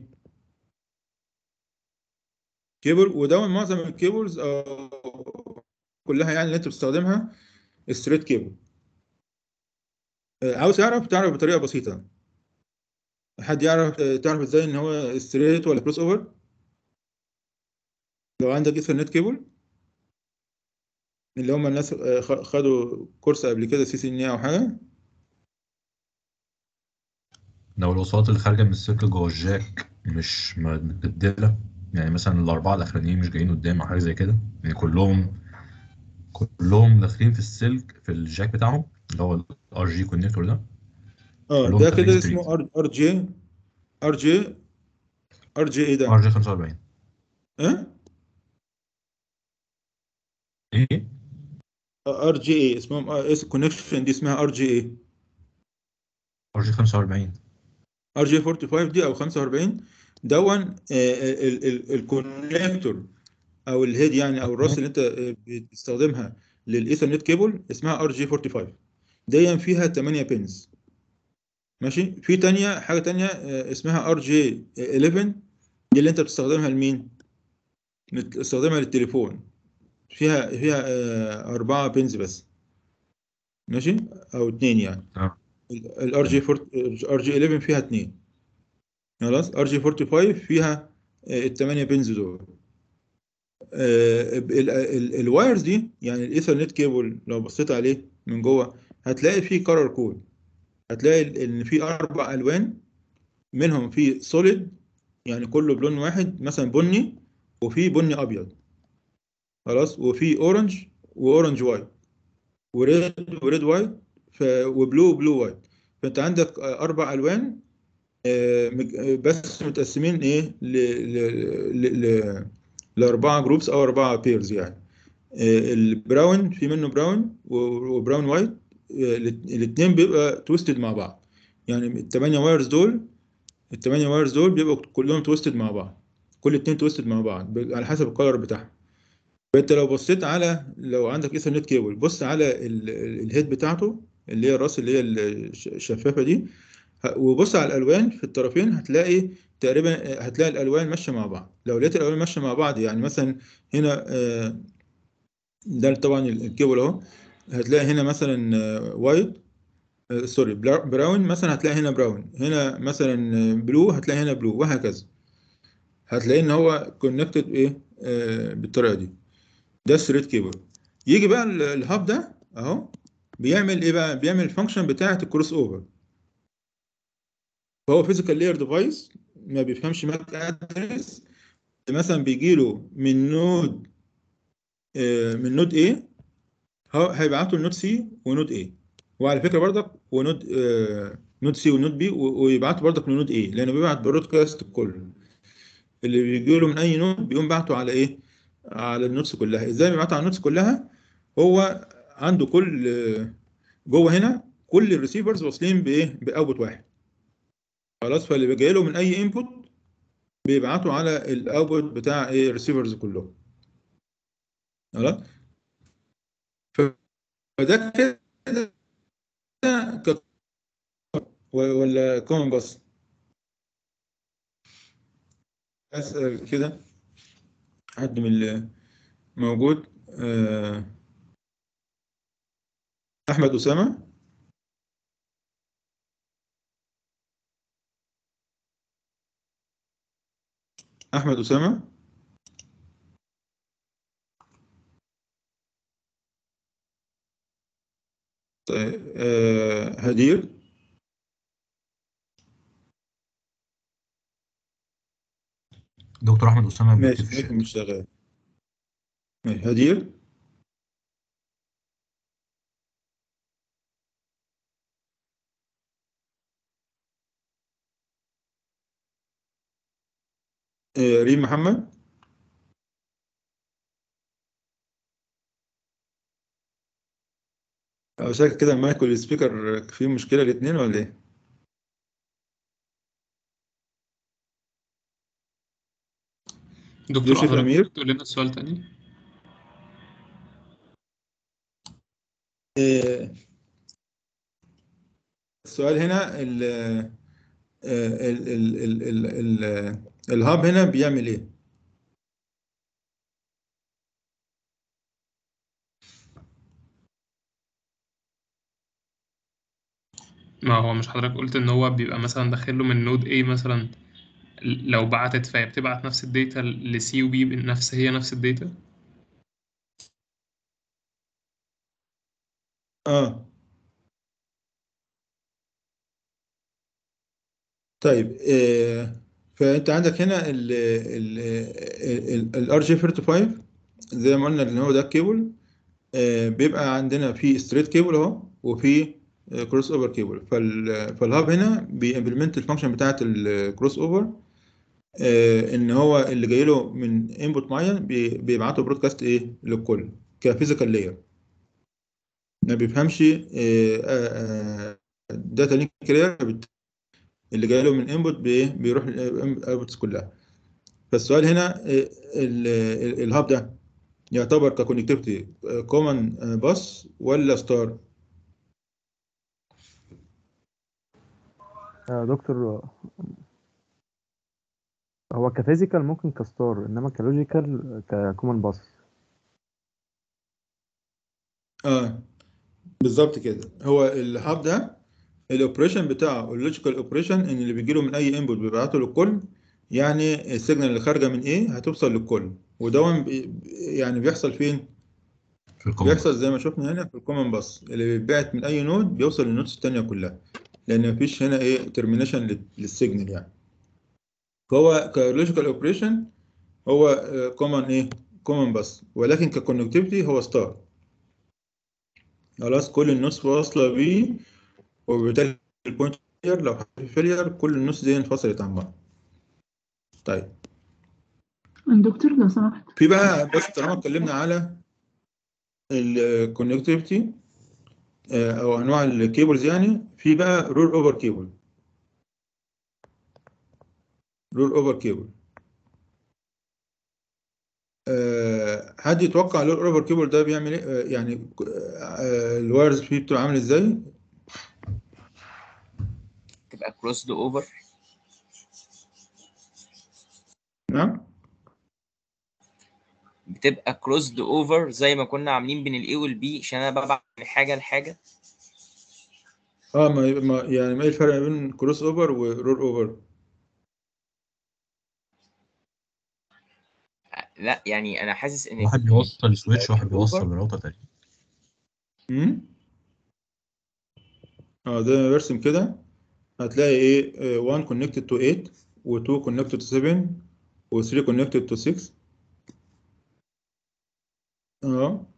كيبل وده معظم الكيبلز أو كلها يعني اللي انت بتستخدمها ستريت كيبل عاوز تعرف تعرف بطريقه بسيطه حد يعرف آه، تعرف ازاي ان هو ستريت ولا كروس اوفر لو عندك ايثرنت كيبل اللي هم الناس آه، خ- خدوا كورس قبل كده سي سي ان او حاجه لو الوصلات اللي خارجة من السيركل جوه الجاك مش متبدلة يعني مثلا الأربعة الأخرانيين مش جايين قدام أو حاجة زي كده يعني كلهم كلهم داخلين في السلك في الجاك بتاعهم اللي هو الار جي كونكتور ده اه كلهم ده تلاتين كده ستريت. اسمه ار ار جي ار جي ار جي ايه ار ده؟ جي 45 اه ايه ار جي ايه اسمهم اس كونكشن دي اسمها ار جي ايه ار جي 45 ار جي 45 دي او 45 دون الكونكتور او الهيد يعني او الراس اللي انت آه، بتستخدمها للايثرنت كيبل اسمها ار جي 45 دي فيها 8 بينز ماشي في تانية حاجة تانية آه، اسمها ار جي 11 دي اللي انت بتستخدمها لمين؟ بتستخدمها للتليفون فيها فيها آه، أربعة بينز بس ماشي أو اتنين يعني اه الار جي ار جي 11 فيها اتنين خلاص ار جي 45 فيها آه، التمانية بينز دول آه، ال- ال- الوايرز دي يعني الايثرنت كيبل لو بصيت عليه من جوه هتلاقي فيه كلر كود هتلاقي ال- ان في اربع الوان منهم في سوليد يعني كله بلون واحد مثلا بني وفي بني ابيض خلاص وفي اورنج واورنج وايت وريد وريد وايت ف... وبلو بلو وايت فانت عندك آه، اربع الوان آه، مج- آه، بس متقسمين ايه ل... ل... ل... ل... لاربعه جروبس او اربعه بيرز يعني آه، البراون في منه براون و- وبراون وايت الاثنين بيبقى تويستد مع بعض يعني الثمانيه وايرز دول الثمانيه وايرز دول بيبقوا كلهم تويستد مع بعض كل اتنين تويستد مع بعض ب- على حسب الكلر بتاعهم فانت لو بصيت على لو عندك ايثرنت كيبل بص على ال- ال- الهيد بتاعته اللي هي الراس اللي هي الش- الشفافه دي ه- وبص على الالوان في الطرفين هتلاقي تقريبا هتلاقي الالوان ماشيه مع بعض لو لقيت الالوان ماشيه مع بعض يعني مثلا هنا آه، ده طبعا ال- الكيبل اهو هتلاقي هنا مثلا آه، وايت آه، سوري بلا- براون مثلا هتلاقي هنا براون هنا مثلا آه، بلو هتلاقي هنا بلو وهكذا هتلاقي ان هو كونكتد ايه آه، بالطريقه دي ده ستريت كيبل يجي بقى ال- الهاب ده اهو بيعمل ايه بقى بيعمل الفانكشن بتاعه الكروس اوفر فهو فيزيكال لاير ديفايس ما بيفهمش ماك ادرس مثلا بيجي له من نود آه، من نود A هو هيبعته لنود C ونود A وعلى فكره برضك ونود آه، نود C ونود B و- ويبعته برضك لنود A لانه بيبعت برودكاست كله اللي بيجي له من اي نود بيقوم باعته على ايه على النودز كلها ازاي بيبعته على النودز كلها هو عنده كل جوه هنا كل الريسيفرز واصلين بايه باوتبوت واحد خلاص فاللي بيجي له من اي انبوت بيبعته على الاوتبوت بتاع ايه الريسيفرز كلهم خلاص ف- فده كده ك- ولا كومن بس اسال كده حد من اللي موجود آه، احمد اسامه احمد اسامه طيب آه، هدير دكتور احمد اسامه بيكتب ماشي في ماشي الشات مش شغال ماشي هدير آه، ريم محمد أو شكل كده المايك والسبيكر فيه مشكلة الاتنين ولا إيه؟ دكتور يوسف حضرتك أمير ممكن تقول لنا السؤال تاني آه، السؤال هنا ال ال ال ال ال ال الهاب هنا بيعمل إيه؟ ما هو مش حضرتك قلت ان هو بيبقى مثلا داخل له من نود A مثلا لو بعتت فهي بتبعت نفس الداتا لسي وبي نفس هي نفس الداتا آه طيب آه فأنت عندك هنا ال ال ال جي 35 زي ما قلنا إن هو ده الكيبل آه، بيبقى عندنا في ستريت كيبل اهو وفي كروس اوفر كيبل فالهاب هنا بيمبلمنت الفانكشن بتاعت الكروس اوفر ان هو اللي جاي له من انبوت معين بي- بيبعته برودكاست ايه للكل كفيزيكال لاير ما بيفهمش داتا لينك لاير اللي جاي له من انبوت بايه بيروح الاوتبوتس كلها فالسؤال هنا آه، ال- ال- الهاب ده يعتبر ككونكتيفيتي كومن باس ولا ستار آه، دكتور هو كفيزيكال ممكن كستار انما كلوجيكال ككومن باس اه بالظبط كده هو الهاب ده الاوبريشن بتاعه اللوجيكال اوبريشن ان اللي بيجي له من اي انبوت بيبعته للكل يعني السيجنال اللي خارجه من ايه هتوصل للكل ودون بي- يعني بيحصل فين في الكومن بيحصل زي ما شفنا هنا في الكومن باس اللي بيتبعت من اي نود بيوصل للنودز التانية كلها لان مفيش هنا ايه ترمينيشن للسيجنال يعني فهو كلوجيكال اوبريشن هو كومن ايه كومن باس ولكن ككونكتيفيتي هو ستار خلاص كل النودز واصله بيه وبالتالي البوينت فيلير لو حصل في فيلير كل النص دي انفصلت عن بعض طيب دكتور لو سمحت في بقى بس طالما اتكلمنا على الكونكتيفيتي او انواع الكيبلز يعني في بقى رول اوفر كيبل رول اوفر كيبل حد يتوقع الرول اوفر كيبل ده بيعمل ايه آه، يعني آه، الوايرز فيه بتبقى عامل ازاي تبقى كروسد اوفر نعم بتبقى كروسد اوفر زي ما كنا عاملين بين الاي والبي عشان انا ببعت من حاجه لحاجه اه ما ما- يعني ما ايه الفرق بين كروس اوفر ورول اوفر لا يعني انا حاسس ان واحد بيوصل سويتش واحد الأوفر- بيوصل لراوتر تاني امم اه زي ما برسم كده هتلاقي ايه 1 connected to 8 و2 connected to 7 و3 connected to 6 اه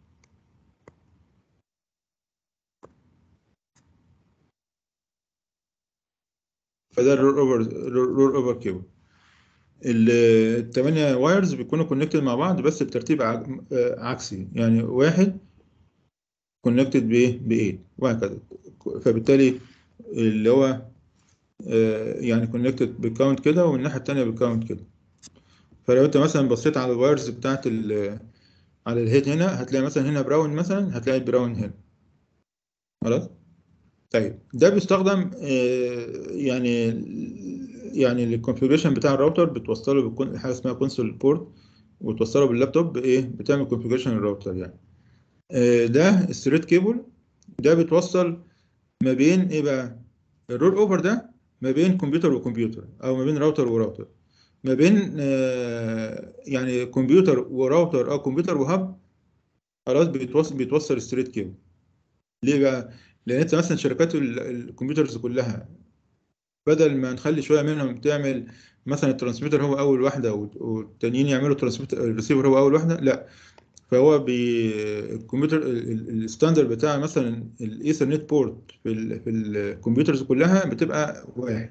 فده الرول اوفر الرول اوفر كيبل ال- التمانية وايرز بيكونوا كونكتد مع بعض بس بترتيب ع- آه، عكسي يعني واحد كونكتد بايه بايه وهكذا فبالتالي اللي هو آه، يعني كونكتد بكاونت كده والناحية التانية بكاونت كده فلو انت مثلا بصيت على الوايرز بتاعت ال على الهيد هنا هتلاقي مثلا هنا براون مثلا هتلاقي براون هنا خلاص طيب ده بيستخدم آه، يعني يعني الكونفيجريشن بتاع الراوتر بتوصله بكون حاجه اسمها كونسول بورت وتوصله باللابتوب ايه بتعمل كونفيجريشن الراوتر يعني آه، ده الثريد كيبل ده بيتوصل ما بين ايه بقى الرول اوفر ده ما بين كمبيوتر وكمبيوتر او ما بين راوتر وراوتر ما بين آه، يعني كمبيوتر وراوتر او كمبيوتر وهاب خلاص بيتوصل بيتوصل الستريت كيبل ليه بقى؟ لان انت مثلا شركات ال- الكمبيوترز كلها بدل ما نخلي شويه منهم تعمل مثلا الترانسميتر هو اول واحده وال- والتانيين يعملوا ترانسميتر الريسيفر هو اول واحده لا فهو بي الكمبيوتر ال- ال- الستاندرد بتاع مثلا الايثرنت بورت في ال في الكمبيوترز كلها بتبقى واحد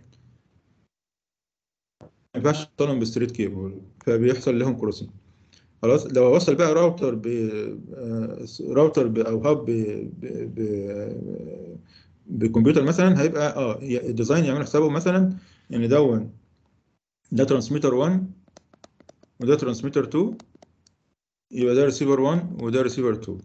ما ينفعش توصلهم بستريت كيبل فبيحصل لهم كروسنج خلاص لو وصل بقى راوتر ب آه، راوتر ب او هاب ب ب- ب- بكمبيوتر مثلا هيبقى اه ي- الديزاين يعمل حسابه مثلا ان دون ده ترانسميتر 1 وده ترانسميتر 2 يبقى ده ريسيفر 1 وده ريسيفر 2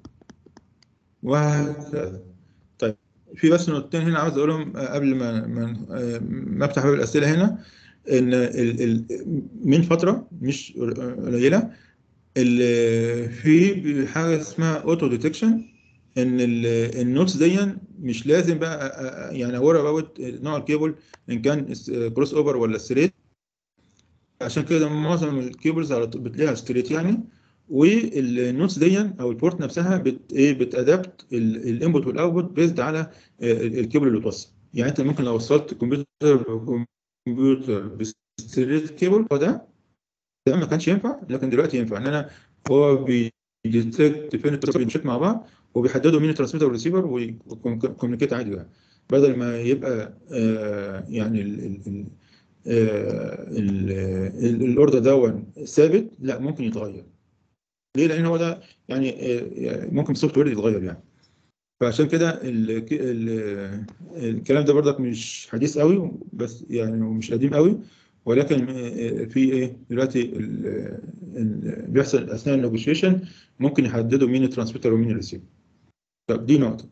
وهكذا طيب في بس نقطتين هنا عاوز اقولهم آه، قبل ما ما آه، ما افتح باب الاسئله هنا ان ال ال من فتره مش قليله ال- في حاجه اسمها اوتو ديتكشن ان ال- النوتس دي مش لازم بقى أ- أ- يعني اوري اباوت نوع الكيبل ان كان كروس اوفر ولا ستريت عشان كده معظم الكيبلز على طول بتلاقيها ستريت يعني والنوتس دي او البورت نفسها بت ايه بتادابت الانبوت والاوتبوت بيزد على آه، الكيبل اللي اتوصل يعني انت ممكن لو وصلت كمبيوتر كمبيوتر بستريت كيبل هو ده ده ما كانش ينفع لكن دلوقتي ينفع ان انا هو بيديتكت فين الترانسميتر مع بعض وبيحددوا مين الترانسميتر والريسيفر ويكوميونيكيت عادي يعني بدل ما يبقى آه يعني ال ال ال آه ال- ال- الاوردر ده ثابت لا ممكن يتغير ليه لان هو ده يعني آه، ممكن السوفت وير يتغير يعني فعشان كده ال- ال- الكلام ده برضك مش حديث قوي بس يعني مش قديم قوي ولكن آه، في ايه دلوقتي ال- ال- بيحصل اثناء النيجوشيشن ممكن يحددوا مين الترانسميتر ومين الريسيفر طب دي نقطة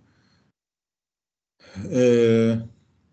آه،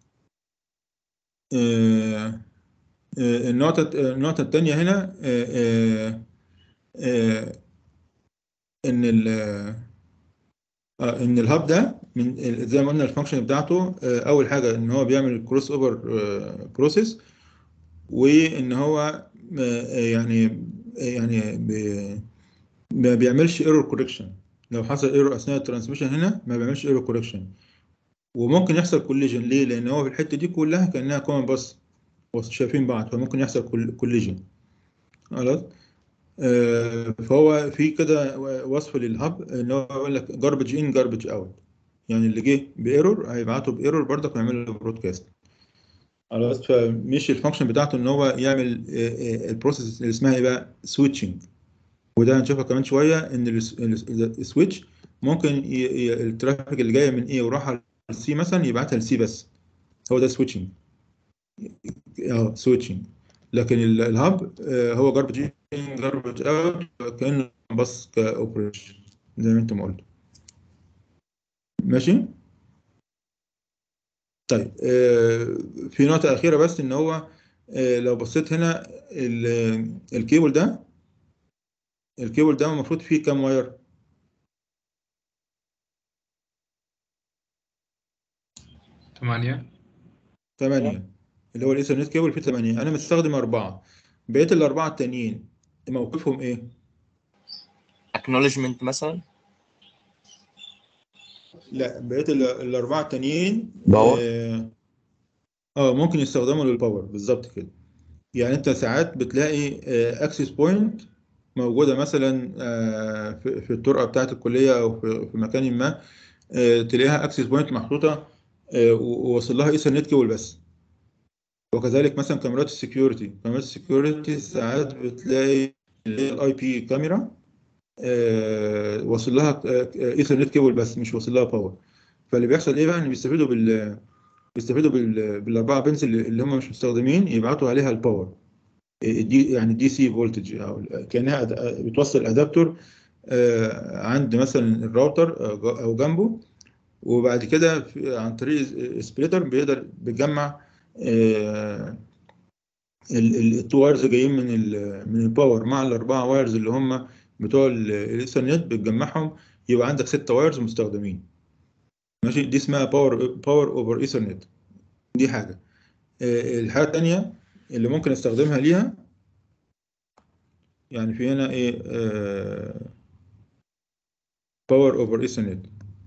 آه، آه، النقطة النقطة الثانية هنا آه، آه، آه، إن ال آه، إن الهاب ده من ال- زي ما قلنا الفانكشن بتاعته آه، أول حاجة إن هو بيعمل كروس أوفر بروسيس وإن هو آه، يعني يعني بي- ما بيعملش ايرور كوريكشن لو حصل ايرور أثناء الترانسميشن هنا ما بيعملش ايرور كوريكشن وممكن يحصل كوليجن ليه؟ لأن هو في الحتة دي كلها كأنها كومن باص شايفين بعض فممكن يحصل كوليجن خلاص آه، فهو في كده وصف للهب ان هو يقول لك جاربج ان جاربج اوت يعني اللي جه بايرور هيبعته بايرور برضك ويعمل له برودكاست خلاص فمش الفانكشن بتاعته ان هو يعمل البروسيس اللي اسمها ايه بقى سويتشنج وده هنشوفها كمان شويه ان السويتش ممكن ي- ي- الترافيك اللي جايه من ايه وراح لسي مثلا يبعتها لسي بس هو ده سويتشنج اه سويتشنج لكن ال- الهاب آه، هو جاربج ان جاربج اوت كانه بس كاوبريشن زي ما انت ما قلت ماشي طيب آه، في نقطة أخيرة بس إن هو آه، لو بصيت هنا ال- الكيبل ده الكيبل ده المفروض فيه كام واير؟ تمانية ثمانية اللي هو الإيثرنت كيبل فيه ثمانية أنا مستخدم أربعة بقية الأربعة التانيين موقفهم إيه؟ acknowledgement مثلا لا بقية ال- الأربعة التانيين باور؟ آه آه، ممكن يستخدموا للباور بالظبط كده يعني أنت ساعات بتلاقي أكسس بوينت موجودة مثلا آه، في في الطرقة بتاعة الكلية أو في في مكان ما آه، تلاقيها أكسس بوينت محطوطة آه، و- وواصل لها إيثرنت كيبل بس وكذلك مثلا كاميرات السكيورتي كاميرات السكيورتي ساعات بتلاقي الاي بي كاميرا آه، واصل لها ايثرنت كيبل بس مش واصل لها باور فاللي بيحصل ايه بقى ان بيستفيدوا بال بيستفيدوا بال... بالاربعه بنز اللي اللي هم مش مستخدمين يبعتوا عليها الباور دي يعني دي سي فولتج او كانها أد- بتوصل ادابتور آه، عند مثلا الراوتر آه، ج- او جنبه وبعد كده في- عن طريق سبليتر بيقدر بيجمع التو وايرز جايين من ال من الباور مع الاربعه وايرز اللي هم بتوع ال- الايثرنت بتجمعهم يبقى عندك ستة وايرز مستخدمين ماشي دي اسمها باور باور اوفر ايثرنت دي حاجه آه، الحاجه الثانيه اللي ممكن استخدمها ليها يعني في هنا ايه باور اوفر ايثرنت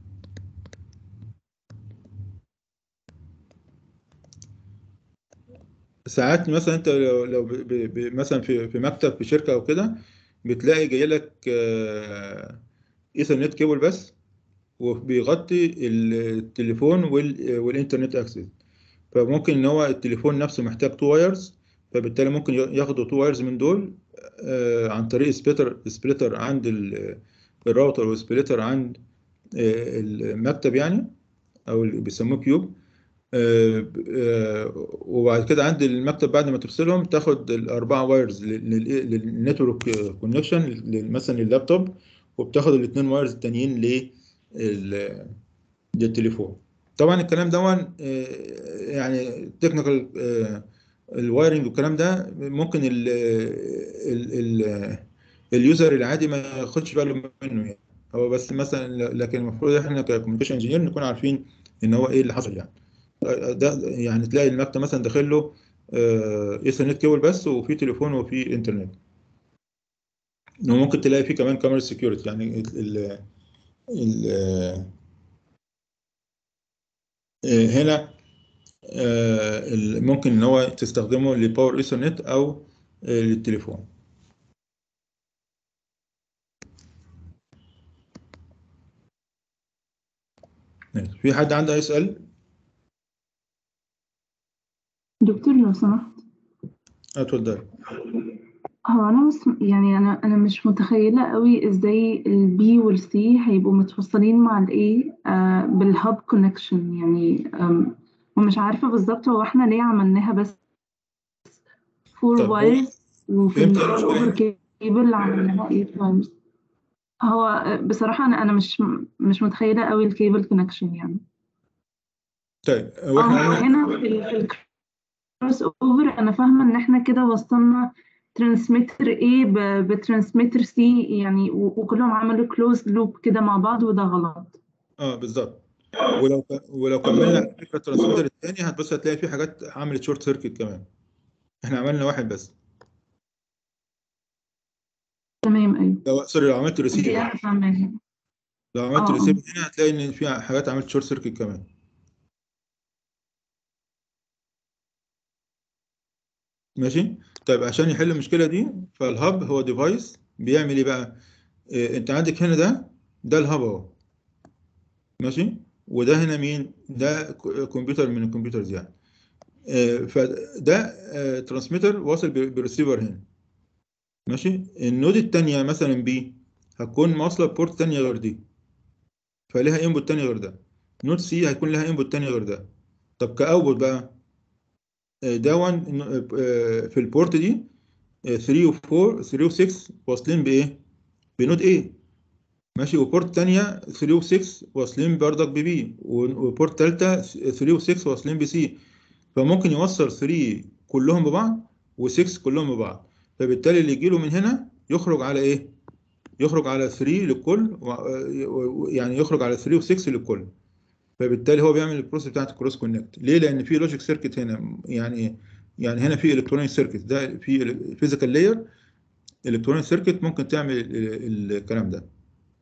ساعات مثلا انت لو, لو ب ب ب مثلا في في مكتب في شركه او كده بتلاقي جاي لك ايثرنت كيبل بس وبيغطي التليفون وال- والانترنت اكسس فممكن ان هو التليفون نفسه محتاج تو وايرز فبالتالي ممكن ياخدوا تو وايرز من دول آه، عن طريق سبليتر سبليتر عند ال- الراوتر وسبليتر عند آه، المكتب يعني او اللي بيسموه كيوب آه، آه، وبعد كده عند المكتب بعد ما تفصلهم تاخد الاربعه وايرز للنتورك كونكشن مثلا لللابتوب وبتاخد الاثنين وايرز التانيين لل- للتليفون طبعا الكلام ده يعني تكنيكال الوايرنج والكلام ده ممكن ال ال ال اليوزر العادي ما ياخدش باله منه يعني هو بس مثلا لكن المفروض احنا ككوميونيكيشن انجينير نكون عارفين ان هو ايه اللي حصل يعني ده يعني تلاقي المكتب مثلا داخل له ايثرنت كيبل بس وفي تليفون وفي انترنت وممكن تلاقي فيه كمان كاميرا سكيورتي يعني ال ال هنا آه، ال- ممكن ان هو تستخدمه لباور ايثرنت او آه، للتليفون ماشي. في حد عنده اي سؤال دكتور لو سمحت اتفضل هو انا مش يعني انا انا مش متخيله قوي ازاي البي والسي هيبقوا متوصلين مع الاي آه بالهاب كونكشن يعني آم، ومش عارفه بالظبط هو احنا ليه عملناها بس فور طب هو وايرز وفي فهمت الاوفر المشكله كيبل عملناها 8 وايرز هو آه، بصراحه انا انا مش مش متخيله قوي الكيبل كونكشن يعني طيب اه واحنا هو قلنا هنا في ال- في الكروس اوفر انا فاهمه ان احنا كده وصلنا ترانسميتر A ب- بترانسميتر C يعني و- وكلهم عملوا كلوز لوب كده مع بعض وده غلط اه بالظبط ولو ك- ولو كملنا على فكره الترانسميتر الثاني هتبص هتلاقي في حاجات عملت شورت سيركت كمان احنا عملنا واحد بس تمام ايوه لو سوري لو عملت دي ريسيفر انا فاهماها لو اه عملت اه ريسيفر هنا هتلاقي ان في حاجات عملت شورت سيركت كمان ماشي طيب عشان يحل المشكله دي فالهاب هو ديفايس بيعمل ايه بقى إيه انت عندك هنا ده ده الهاب اهو ماشي وده هنا مين ده ك- كمبيوتر من الكمبيوترز يعني آه، فده آه، ترانسميتر واصل ب- بريسيفر هنا ماشي النود التانية مثلا بي هتكون واصلة بورت تانية غير دي فليها انبوت تاني غير ده نود سي هيكون لها انبوت تاني غير ده طب كاوتبوت بقى آه، ده 1 في البورت دي 3 و 4 3 و 6 واصلين بايه بنود A ماشي وبورت تانية 3 و 6 واصلين بردك ببي وبورت تالتة 3 و 6 واصلين بسي فممكن يوصل 3 كلهم ببعض و6 كلهم ببعض فبالتالي اللي يجيله من هنا يخرج على ايه؟ يخرج على 3 للكل و- و- يعني يخرج على 3 و6 للكل فبالتالي هو بيعمل البروسيس بتاعت الكروس كونكت ليه؟ لان في لوجيك سيركت هنا يعني يعني هنا في الكترونيك سيركت ده في فيزيكال لاير الكترونيك سيركت ممكن تعمل ال- ال- الكلام ده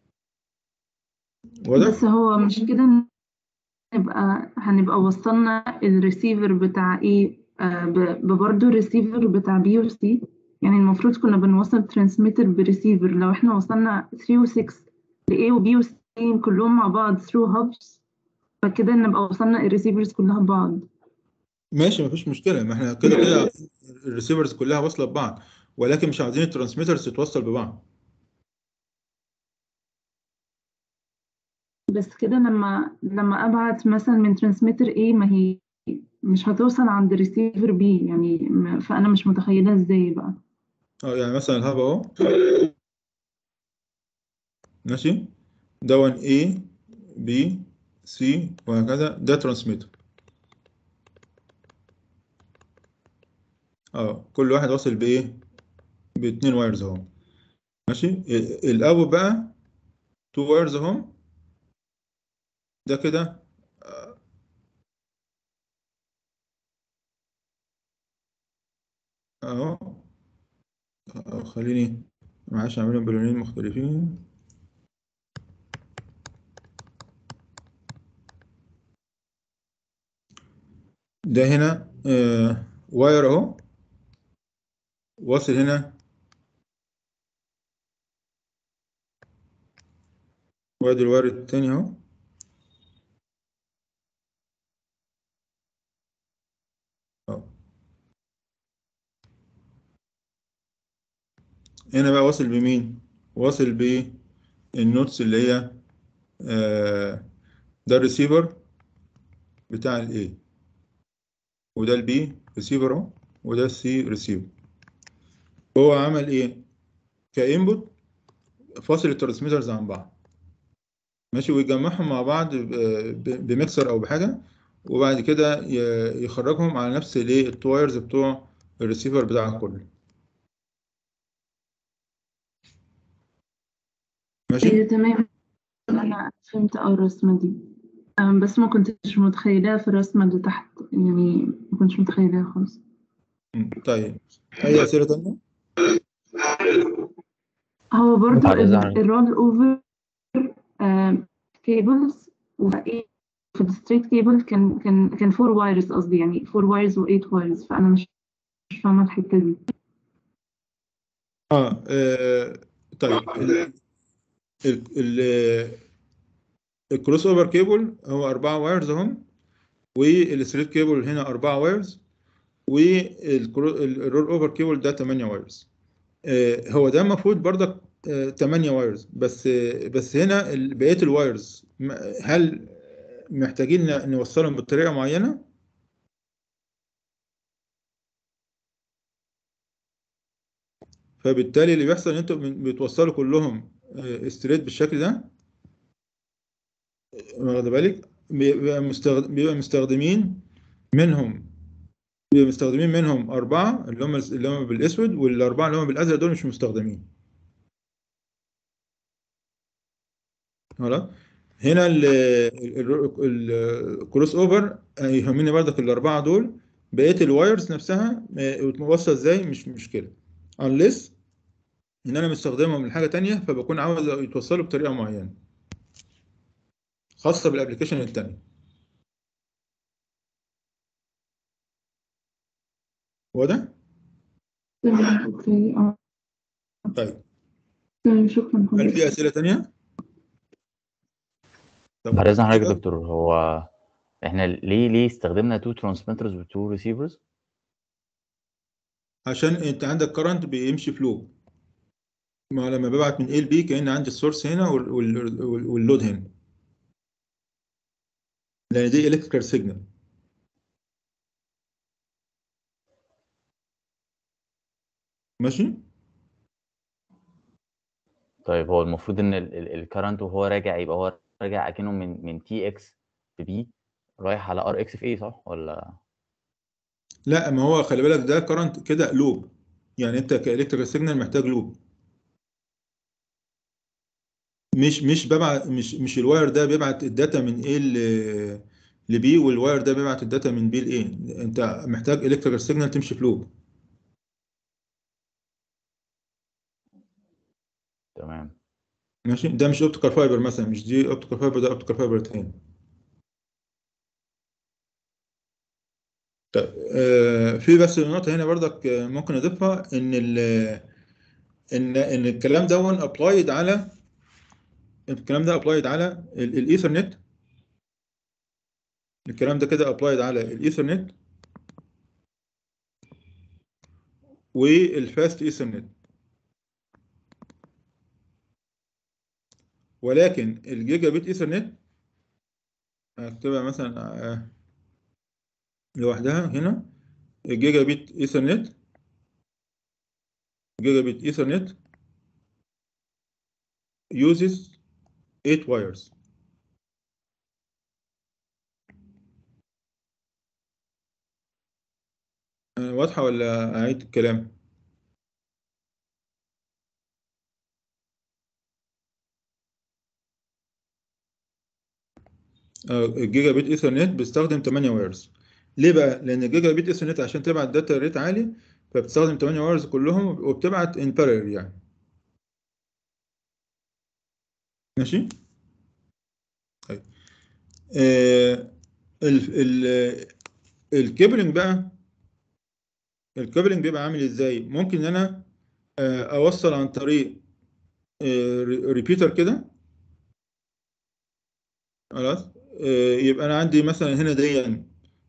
واضح؟ بس هو مش كده نبقى هنبقى وصلنا الريسيفر بتاع ايه آه ب- ببرضه الريسيفر بتاع بي و سي يعني المفروض كنا بنوصل ترانسميتر بريسيفر لو احنا وصلنا 3 و 6 ل A و B و C كلهم مع بعض through hubs فكده نبقى وصلنا الريسيفرز كلها ببعض ماشي مفيش مشكله ما احنا كده كده الريسيفرز كلها واصله ببعض ولكن مش عاوزين الترانسميترز تتوصل ببعض بس كده لما لما ابعت مثلا من ترانسميتر A ما هي مش هتوصل عند ريسيفر B يعني م- فانا مش متخيله ازاي بقى اه يعني مثلا الهاب اهو ماشي دون A B C وهكذا ده ترانسميتر اه كل واحد واصل بايه باتنين وايرز اهو ماشي ال- الاول بقى تو وايرز اهو ده كده اهو آه، خليني معلش اعملهم بلونين مختلفين ده هنا آه واير اهو واصل هنا وادي الواير التاني اهو أهو. هنا بقى واصل بمين واصل بالنوتس اللي هي آه ده الريسيفر بتاع الاي وده البي ريسيفر اهو وده السي ريسيفر هو عمل ايه كانبوت فاصل الترانسميترز عن بعض ماشي ويجمعهم مع بعض ب- ب- بميكسر او بحاجه وبعد كده ي- يخرجهم على نفس الايه التوايرز بتوع الريسيفر بتاع الكل ماشي ايوه تمام انا فهمت اه الرسمه دي أم، بس ما كنتش متخيلها في الرسمه اللي تحت يعني ما كنتش متخيلها خالص مم. طيب اي اسئله تانية هو برضو بعد إذن الرول اوفر كيبلز وايه في الستريت كيبل كان كان كان فور وايرز قصدي يعني فور وايرز وايت وايرز فانا مش مش فاهمه الحته دي اه, آه طيب ال ال ال الكروس اوفر كيبل هو أربعة وايرز اهم والثريد كيبل هنا أربعة وايرز والرول اوفر كيبل ده 8 وايرز آه هو ده المفروض برضك آه 8 وايرز بس آه بس هنا ال- بقية الوايرز م- هل محتاجين ن- نوصلهم بطريقة معينة؟ فبالتالي اللي بيحصل ان انتوا من- بتوصلوا كلهم ستريت بالشكل ده واخد بالك بيبقى مستخدم بيبقى مستخدمين منهم بيبقى مستخدمين منهم أربعة اللي هم اللي هم بالأسود والأربعة اللي هم بالأزرق دول مش مستخدمين خلاص هنا ال- ال- ال- الكروس اوفر يهمني برضك الأربعة دول بقية الوايرز نفسها متوصل ازاي مش مشكلة unless ان انا مستخدمهم لحاجة تانية فبكون عاوز يتوصلوا بطريقة معينة خاصة بالابلكيشن التاني واضح؟ تمام اوكي اه طيب تمام شكرا هل حضرتك في أسئلة تانية؟ طب بعد إذن حضرتك يا كده دكتور هو احنا ليه ليه استخدمنا تو ترانسميترز وتو ريسيفرز؟ عشان انت عندك كرنت بيمشي فلو ما لما ببعت من A ل B كأن عندي السورس هنا وال- وال- وال- واللود هنا لأن دي إلكتريكال سيجنال ماشي طيب هو المفروض ان الكرنت وهو راجع يبقى هو راجع اكنه من من تي اكس في بي رايح على ار اكس في اي صح ولا لا ما هو خلي بالك ده كرنت كده لوب يعني انت كإلكتريكال سيجنال محتاج لوب مش مش ببعت مش مش الواير ده بيبعت الداتا من A ل ل B والواير ده بيبعت الداتا من B ل A انت محتاج إلكتريكال سيجنال تمشي في لوب تمام ماشي ده مش اوبتيكال فايبر مثلا مش دي اوبتيكال فايبر ده اوبتيكال فايبر تاني طيب آه في بس نقطة هنا برضك آه، ممكن اضيفها ان ال ان ان الكلام ده ابلايد على الكلام ده ابلايد على ال- الايثرنت الكلام ده كده ابلايد على الايثرنت والفاست ايثرنت ولكن الجيجا بت ايثرنت هكتبها مثلا آه، لوحدها هنا الجيجا بت ايثرنت جيجا بت ايثرنت uses 8 wires آه، واضحة ولا أعيد الكلام؟ آه، الجيجا بت ايثرنت بيستخدم 8 وايرز ليه بقى؟ لأن الجيجا بت ايثرنت عشان تبعت داتا ريت عالي فبتستخدم 8 وايرز كلهم وبتبعت ان بارallel يعني ماشي؟ طيب آه ال ال الكيبلنج بقى الكيبلنج بيبقى عامل ازاي؟ ممكن ان انا آه، اوصل عن طريق ريبيتر كده خلاص آه، يبقى انا عندي مثلا هنا دي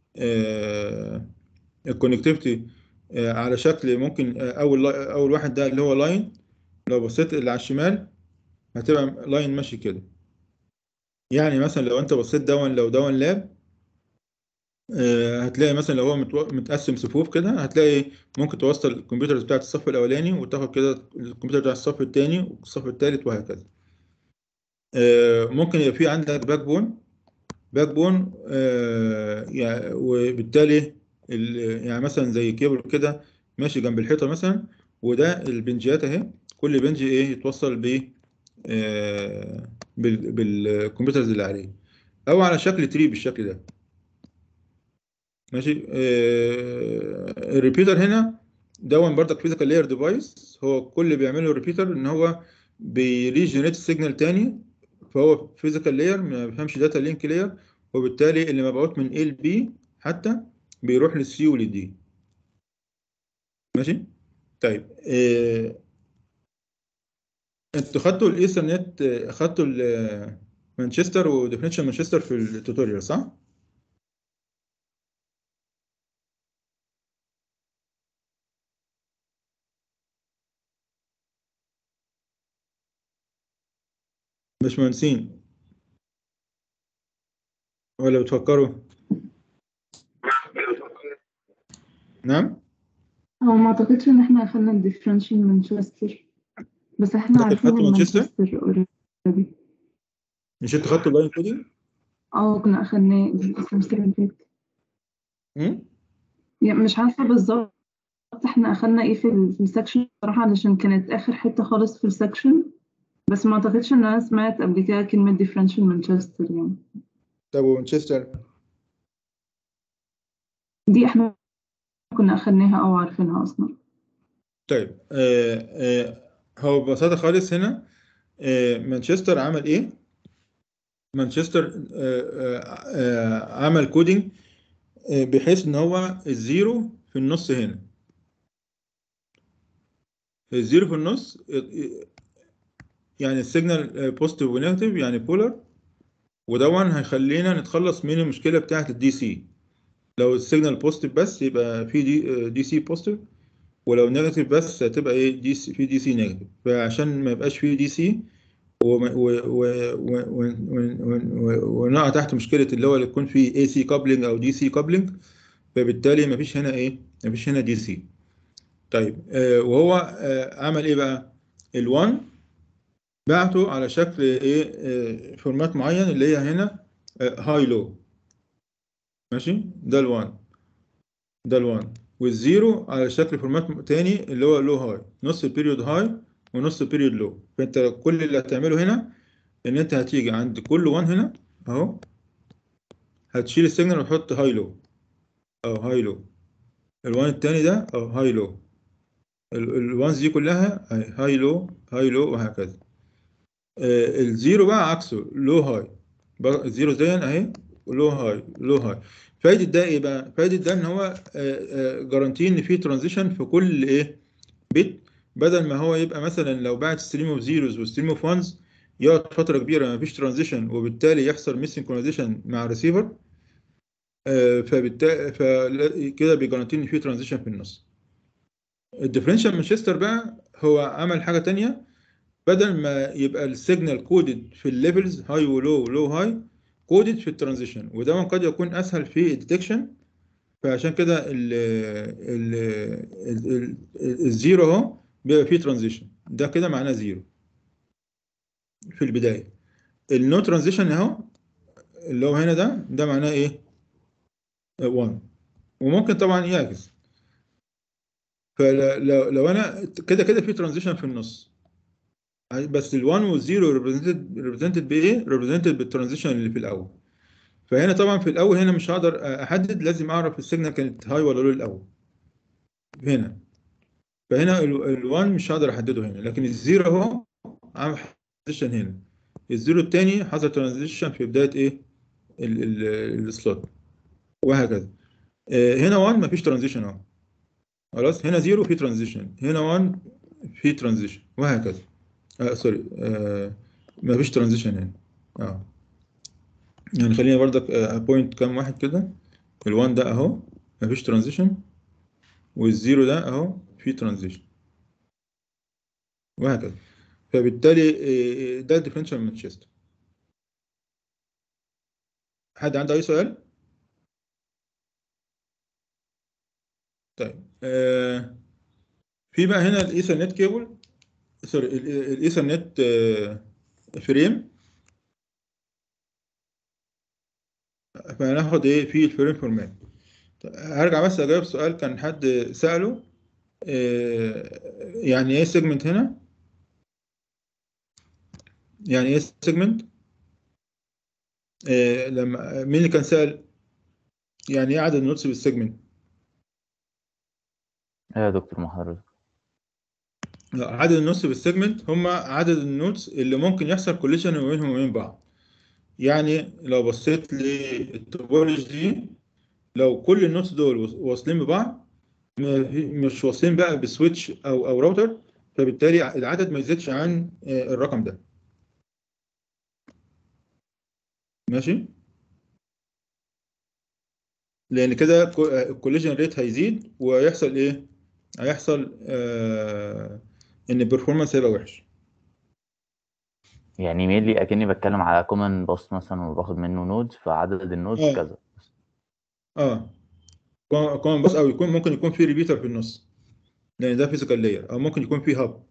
الكونكتيفيتي على شكل ممكن آه، اول لا- اول واحد ده اللي هو لاين لو بصيت اللي على الشمال هتبقى لاين ماشي كده يعني مثلا لو انت بصيت دون لو دون لاب آه، هتلاقي مثلا لو هو متو- متقسم صفوف كده هتلاقي ممكن توصل الكمبيوتر بتاعت الصف الاولاني وتاخد كده الكمبيوتر بتاع الصف الثاني والصف الثالث وهكذا آه، ممكن يبقى في عندك باك بون باك بون آه، يعني وبالتالي ال- يعني مثلا زي كيبل كده ماشي جنب الحيطه مثلا وده البنجات اهي كل بنج ايه يتوصل ب آه، بال- بالكمبيوترز اللي عليه او على شكل تري بالشكل ده ماشي آه، الريبيتر هنا دون برضك فيزيكال لاير ديفايس هو كل اللي بيعمله الريبيتر ان هو بيريجنريت السيجنال تاني فهو فيزيكال لاير ما بيفهمش داتا لينك لاير وبالتالي اللي مبعوث من A ل B حتى بيروح للسي وللدي ماشي طيب آه، انتوا خدتوا الايثرنت آه، خدتوا ال- مانشستر وديفينيشن مانشستر في التوتوريال صح؟ مش مهندسين ولا بتفكروا؟ نعم؟ هو ما اعتقدش ان احنا اخدنا الديفرنشال مانشستر بس احنا لكن عارفين خدتوا مانشستر؟ المانشستر اوريدي مش انتوا خدتوا اللاين كودينج؟ اه كنا اخدناه السمستر اللي فات مم؟ يعني مش عارفة بالظبط احنا اخدنا ايه في ال- في السكشن بصراحة علشان كانت اخر حتة خالص في السكشن بس ما اعتقدش ان انا سمعت قبل كده كلمة differential مانشستر يعني طب ومانشستر دي احنا كنا اخدناها او عارفينها اصلا طيب آه آه هو ببساطة خالص هنا آه مانشستر عمل ايه؟ مانشستر آه آه آه عمل كودينج آه بحيث ان هو الزيرو في النص هنا الزيرو في النص آه، يعني السيجنال بوزيتيف ونيجاتيف يعني بولر ودون هيخلينا نتخلص من المشكلة بتاعة الدي سي لو السيجنال بوزيتيف بس يبقى في دي دي سي بوزيتيف ولو نيجاتيف بس هتبقى ايه دي سي في دي سي نيجاتيف فعشان ما يبقاش فيه دي سي ونقع تحت مشكله اللي هو اللي يكون فيه اي سي كابلنج او دي سي كابلنج فبالتالي ما فيش هنا ايه ما فيش هنا دي سي طيب آه وهو آه عمل ايه بقى ال1 بعته على شكل ايه آه فورمات معين اللي هي هنا هاي لو ماشي ده ال1 ده ال1 والزيرو على شكل فورمات تاني اللي هو لو هاي نص البيريود هاي ونص البيريود لو فانت كل اللي هتعمله هنا ان انت هتيجي عند كل 1 هنا اهو هتشيل السيجنال وتحط هاي لو او هاي لو الوان التاني ده او هاي لو الوانز دي كلها هاي لو هاي لو وهكذا آه، الزيرو بقى عكسه لو هاي بقى الزيرو زي اهي لو هاي لو هاي فايدة ده ايه بقى؟ فايدة ده ان هو جارانتي ان في ترانزيشن في كل ايه بت بدل ما هو يبقى مثلا لو بعت ستريم اوف زيروز وستريم اوف وانز يقعد فترة كبيرة ما فيش ترانزيشن وبالتالي يحصل ميس سينكرونايزيشن مع الريسيفر فبالتالي فكده بيجارانتي ان في ترانزيشن في النص الديفرنشال مانشستر بقى هو عمل حاجه تانية بدل ما يبقى السيجنال كودد في الليفلز هاي ولو ولو هاي كودد في الترانزيشن وده قد يكون اسهل في الديتكشن فعشان كده ال ال ال ال الزيرو اهو بيبقى فيه ترانزيشن ده كده معناه زيرو في البدايه النو ترانزيشن اهو اللي هو هنا ده ده معناه ايه 1 وممكن طبعا يعكس فلو لو انا كده كده في ترانزيشن في النص بس ال1 وال0 ريبريزنتد ريبريزنتد بايه؟ ريبريزنتد بالترانزيشن اللي في الاول فهنا طبعا في الاول هنا مش هقدر احدد لازم اعرف السيجنال كانت هاي ولا لو الاول هنا فهنا ال1 مش هقدر احدده هنا لكن الزيرو اهو عامل ترانزيشن هنا الزيرو التاني حصل ترانزيشن في بدايه ايه؟ السلوت وهكذا آه، هنا 1 مفيش ترانزيشن اهو خلاص هنا 0 في ترانزيشن هنا 1 في ترانزيشن وهكذا آه سوري آه مفيش ترانزيشن هنا اه يعني خلينا برضك آه بوينت كام واحد كده ال1 ده اهو مفيش ترانزيشن والزيرو ده اهو في ترانزيشن وهكذا فبالتالي آه، ده الديفرنشال مانشستر حد عنده اي سؤال؟ طيب آه في بقى هنا الايثرنت كيبل سوري ال- ال- الايثرنت آه فريم فهناخد ايه في الفريم فورمات طيب، هرجع بس اجاوب سؤال كان حد سأله آه يعني ايه سيجمنت هنا يعني ايه سيجمنت آه لما مين اللي كان سأل يعني ايه عدد النوتس بالسيجمنت ايه يا دكتور مع حضرتك لا، عدد النوتس بالسيجمنت هم عدد النوتس اللي ممكن يحصل كوليشن ما بينهم وبين بعض يعني لو بصيت للتوبولوجي دي لو كل النوتس دول واصلين ببعض ما في- مش واصلين بقى بسويتش او او راوتر فبالتالي العدد ما يزيدش عن آه، الرقم ده ماشي لان كده الكوليجن ريت هيزيد ويحصل ايه هيحصل آه ان البرفورمانس هيبقى وحش يعني مينلي اكني بتكلم على كومن باص مثلا وباخد منه نودز فعدد النودز آه. كذا اه كمان بس او يكون ممكن يكون في ريبيتر في النص لان ده فيزيكال لاير او ممكن يكون في هاب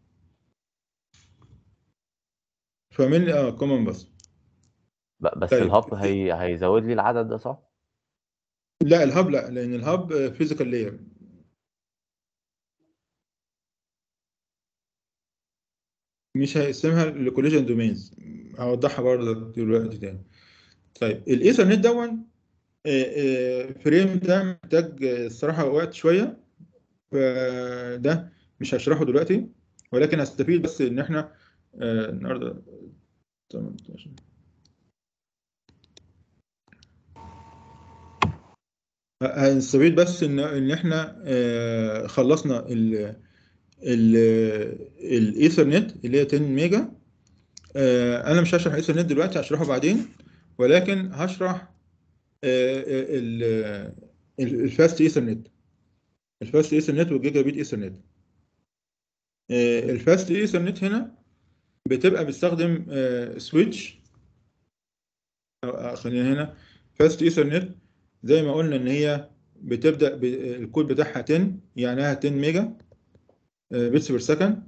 فمن اه كومن بس ب- بس طيب. الهاب هي هيزود لي العدد ده صح؟ لا الهاب لا لان الهاب فيزيكال لاير مش هيقسمها لكوليجن دومينز هوضحها برضه دلوقتي تاني طيب الايثرنت دون آه، آه، فريم ده محتاج آه، الصراحه وقت شويه فده مش هشرحه دلوقتي ولكن هستفيد بس ان احنا آه، النهارده 18 هنستفيد بس ان ان احنا آه، خلصنا ال ال الايثرنت اللي هي 10 ميجا آه، انا مش هشرح ايثرنت دلوقتي هشرحه بعدين ولكن هشرح الفاست ايثرنت الفاست ايثرنت والجيجا بيت ايثرنت الفاست ايثرنت هنا بتبقى بتستخدم سويتش خلينا هنا فاست ايثرنت زي ما قلنا ان هي بتبدا ب- الكود بتاعها 10 يعني 10 ميجا بيتس بير سكند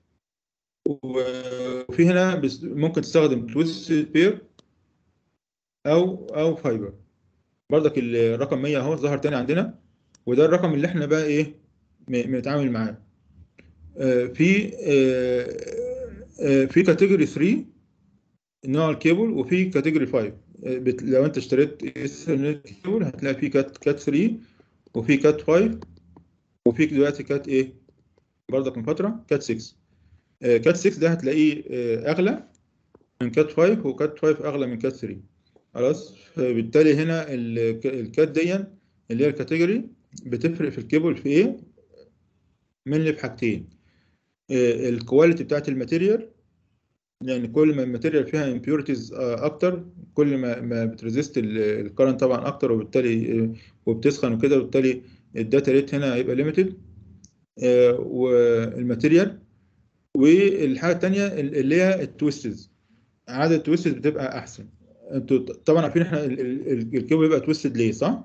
وفي هنا بس- ممكن تستخدم تويست بير او او فايبر برضك الرقم 100 اهو ظهر تاني عندنا وده الرقم اللي احنا بقى ايه م- بنتعامل معاه آه، في آه، آه، في كاتيجوري 3 نوع الكيبل وفي كاتيجوري 5 آه، بت- لو انت اشتريت ايثرنت كيبل هتلاقي في كات كات 3 وفي كات 5 وفي دلوقتي كات ايه برضك من فتره كات 6 آه، كات 6 ده هتلاقيه آه، اغلى من كات 5 وكات 5 اغلى من كات 3 خلاص فبالتالي هنا ال- الكات دي اللي هي الكاتيجوري بتفرق في الكيبل في ايه من في حاجتين آه، الكواليتي بتاعت الماتيريال يعني كل ما الماتيريال فيها امبيورتيز اكتر كل ما ما بتريزيست الكرنت طبعا اكتر وبالتالي آه، وبتسخن وكده وبالتالي الداتا ريت هنا هيبقى ليميتد آه، والماتيريال والحاجه الثانيه اللي هي التويستز عدد التويستز بتبقى احسن انتوا طبعا عارفين احنا ال- ال- ال- الكيبل بيبقى تويستد ليه صح؟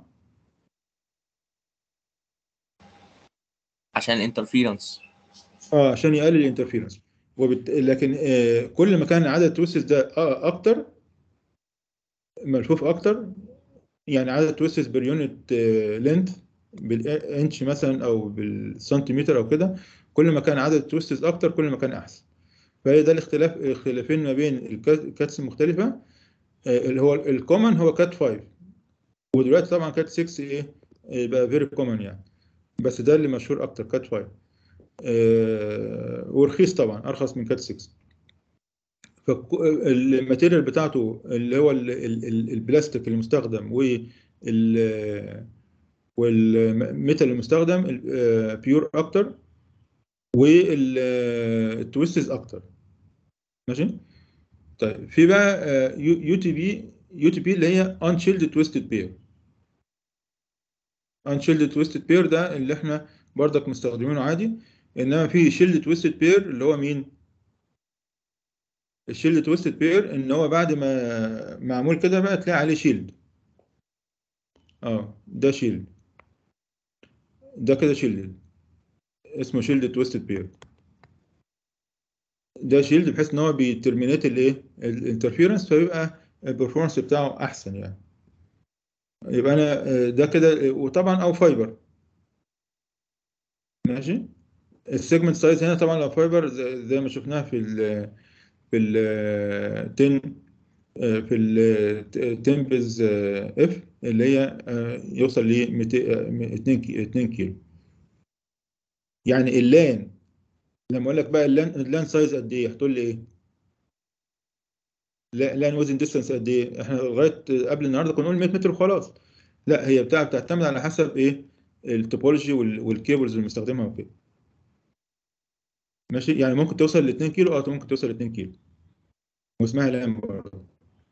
عشان الانترفيرنس اه عشان يقلل الانترفيرنس وبت... لكن آه كل ما كان عدد التويستس ده آه اكتر ملفوف اكتر يعني عدد التويستس بير يونت لينث بالانش مثلا او بالسنتيمتر او كده كل ما كان عدد التويستس اكتر كل ما كان احسن فهي ده الاختلاف الاختلافين ما بين الكات- الكاتس المختلفه آه اللي هو الكومن هو كات 5 ودلوقتي طبعا كات 6 ايه آه، بقى فيري كومن يعني بس ده اللي مشهور اكتر كات 5 آه، ورخيص طبعا ارخص من كات 6 فالماتيريال بتاعته اللي هو ال- ال- ال- البلاستيك المستخدم وال والميتال المستخدم بيور اكتر والتويستز اكتر ماشي طيب في بقى يو تي بي يو تي بي اللي هي unshielded twisted pair unshielded twisted pair ده اللي احنا برضك مستخدمينه عادي انما في شيلد تويستد بير اللي هو مين الشيلد تويستد بير ان هو بعد ما معمول كده بقى تلاقي عليه شيلد اه ده شيلد ده كده شيلد اسمه شيلد تويستد بير ده شيلد بحيث ان هو بيترمينيت الايه الانترفيرنس فيبقى البرفورمانس بتاعه احسن يعني يبقى انا آه، ده كده وطبعا او فايبر ماشي السيجمنت سايز هنا طبعا لو فايبر زي زي ما شفناها في ال في ال 10 آه، في ال 10 بيز اف اللي هي آه، يوصل ل 2 2 كيلو يعني اللان لما اقول لك بقى اللان اللان سايز قد ايه هتقول لي ايه؟ لا لان وزن ديستانس قد ايه؟ احنا لغايه قبل النهارده كنا نقول 100 متر وخلاص لا هي بتاع بتعتمد على حسب ايه؟ التوبولوجي وال- والكيبلز اللي بنستخدمها وكده ماشي يعني ممكن توصل ل 2 كيلو اه ممكن توصل ل 2 كيلو واسمها لان برضه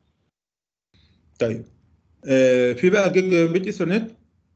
طيب آه في بقى جيجا بيت ايثرنت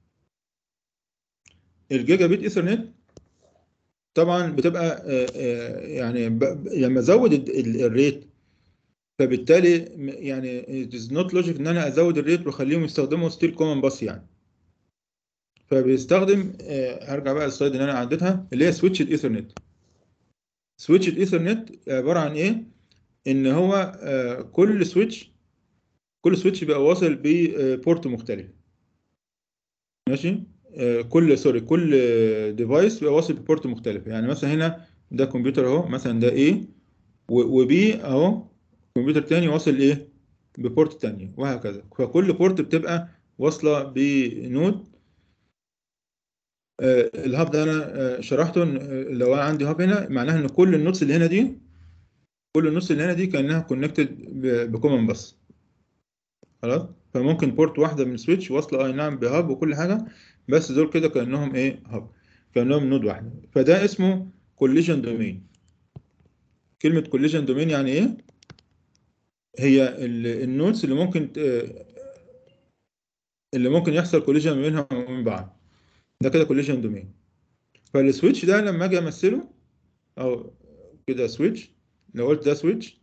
الجيجا بيت ايثرنت طبعا بتبقى آه آه يعني ب- ب- لما ازود ال- ال- الريت فبالتالي م- يعني it is not logic ان انا ازود الريت واخليهم يستخدموا ستيل كومن باس يعني فبيستخدم آه هرجع بقى للسلايد اللي انا عديتها اللي هي سويتشد ايثرنت سويتشد ايثرنت عباره عن ايه؟ ان هو آه كل سويتش كل سويتش بيبقى واصل ببورت مختلف ماشي آه، كل سوري كل ديفايس بيبقى واصل ببورت مختلف يعني مثلا هنا ده كمبيوتر اهو مثلا ده A و B اهو كمبيوتر تاني واصل ايه ببورت تانية وهكذا فكل بورت بتبقى واصلة بنود آه، الهاب ده انا آه، شرحته إن، آه، لو انا عندي هاب هنا معناها ان كل النودز اللي هنا دي كل النودز اللي هنا دي كانها كونكتد بكومن بس خلاص فممكن بورت واحده من سويتش واصله اي نعم بهاب وكل حاجه بس دول كده كانهم ايه هاب كانهم نود واحده فده اسمه كوليجن دومين كلمه كوليجن دومين يعني ايه هي النودز اللي ممكن ت- اللي ممكن يحصل كوليجن بينها وبين بعض ده كده كوليجن دومين فالسويتش ده لما اجي امثله او كده سويتش لو قلت ده سويتش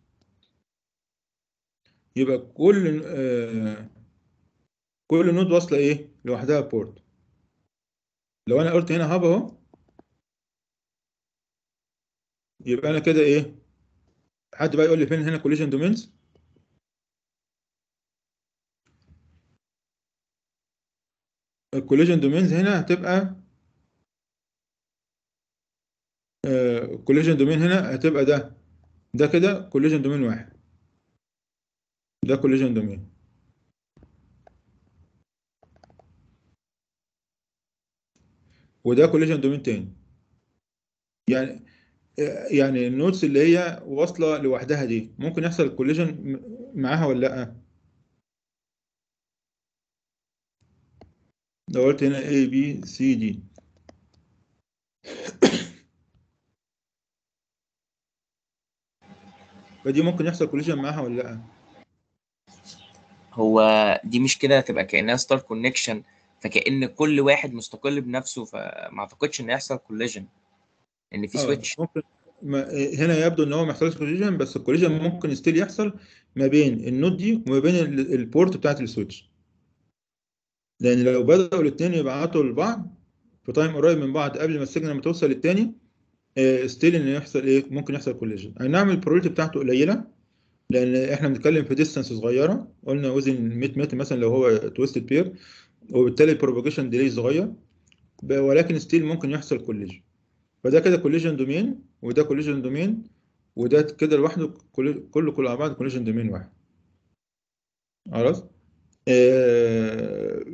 يبقى كل آه كل نود واصله ايه لوحدها بورت لو انا قلت هنا هاب اهو يبقى انا كده ايه حد بقى يقول لي فين هنا كوليجن دومينز الكوليجن دومينز هنا هتبقى كوليجن دومين هنا هتبقى ده ده كده كوليجن دومين واحد ده كوليجن دومين وده كوليجن دومين تاني يعني يعني النودز اللي هي واصله لوحدها دي ممكن يحصل كوليجن معاها ولا لا لو قلت هنا A B C D فدي ممكن يحصل كوليجن معاها ولا لا هو دي مش كده هتبقى كأنها ستار كونكشن فكأن كل واحد مستقل بنفسه فما اعتقدش ان يحصل كوليجن ان في اه سويتش ممكن ما هنا يبدو ان هو ما يحصلش كوليجن بس الكوليجن ممكن ستيل يحصل ما بين النود دي وما بين ال- البورت بتاعت السويتش لان لو بدأوا الاثنين يبعتوا لبعض في تايم قريب من بعض قبل ما السيجنال ما توصل للتاني ستيل ان يحصل ايه ممكن يحصل كوليجن اي نعم البروبابيلتي بتاعته قليله لان احنا بنتكلم في ديستانس صغيره قلنا وزن 100 متر مثلا لو هو تويستد بير وبالتالي البروباجيشن ديلي صغير ب- ولكن ستيل ممكن يحصل كوليجن فده كده كوليجن دومين وده كوليجن دومين وده كده لوحده كل كله كله على بعض كوليجن دومين واحد خلاص آه،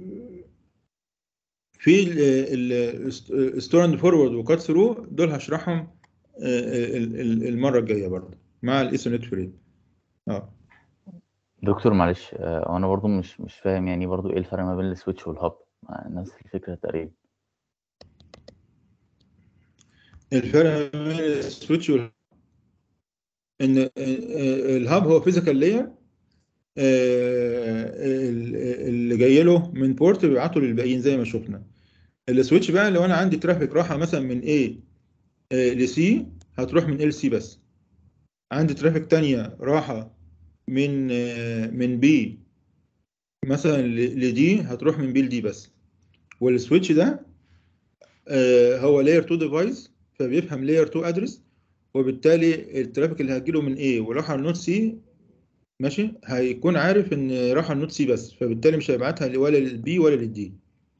في الستور اند فورورد وكات ثرو دول هشرحهم آه، ال- ال- المره الجايه برضه مع الايثرنت فريم اه دكتور معلش آه، انا برضو مش مش فاهم يعني برضو ايه الفرق ما بين السويتش والهاب آه، نفس الفكره تقريبا الفرق بين السويتش وال ان آه، آه، الهاب هو فيزيكال لاير اللي جاي له من بورت بيبعته للباقيين زي ما شفنا السويتش بقى لو انا عندي ترافيك راحه مثلا من A ل C هتروح من ال سي بس عندي ترافيك تانية راحه من آه، من B مثلا ل D هتروح من B ل D بس والسويتش ده آه، هو لاير 2 ديفايس فبيفهم لاير 2 ادرس وبالتالي الترافيك اللي هتجيله من A وراح على النود سي ماشي هيكون عارف ان راح على النود سي بس فبالتالي مش هيبعتها ولا للبي ولا للدي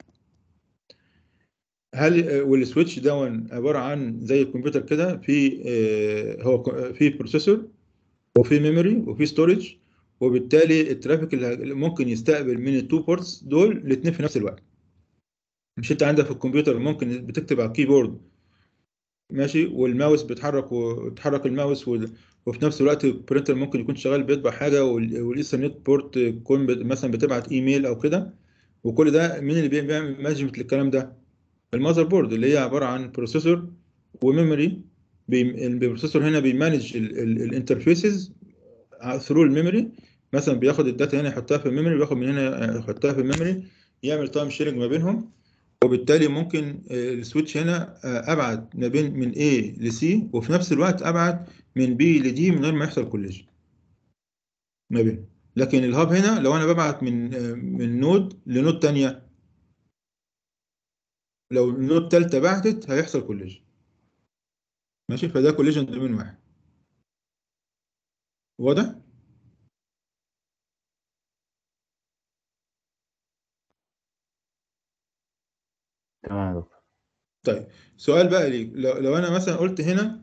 هل آه، والسويتش ده عباره عن زي الكمبيوتر كده في آه، هو ك- في بروسيسور وفي ميموري وفي ستورج وبالتالي الترافيك اللي ه- اللي ممكن يستقبل من التو بورتس دول الاثنين في نفس الوقت مش انت عندك في الكمبيوتر ممكن بتكتب على الكيبورد ماشي والماوس بيتحرك وتحرك الماوس وال- وفي نفس الوقت البرينتر ممكن يكون شغال بيطبع حاجه وال- والايثرنت بورت يكون بت- مثلا بتبعت ايميل او كده وكل ده مين اللي بيعمل مانجمنت للكلام ده المذر بورد اللي هي عباره عن بروسيسور وميموري بي- البروسيسور هنا بيمانج الانترفيسز ثرو الميموري مثلا بياخد الداتا هنا يحطها في الميموري وياخد من هنا يحطها في الميموري يعمل تايم شيرنج ما بينهم وبالتالي ممكن آه، السويتش هنا آه، ابعت ما بين من A ل C وفي نفس الوقت ابعت من B ل D من غير ما يحصل كوليجن ما بين لكن الهاب هنا لو انا ببعت من آه، من نود لنود تانية لو النود تالتة بعتت هيحصل كوليجن ماشي فده كوليجن دومين واحد واضح؟ تمام يا دكتور طيب سؤال بقى ليك لو, لو انا مثلا قلت هنا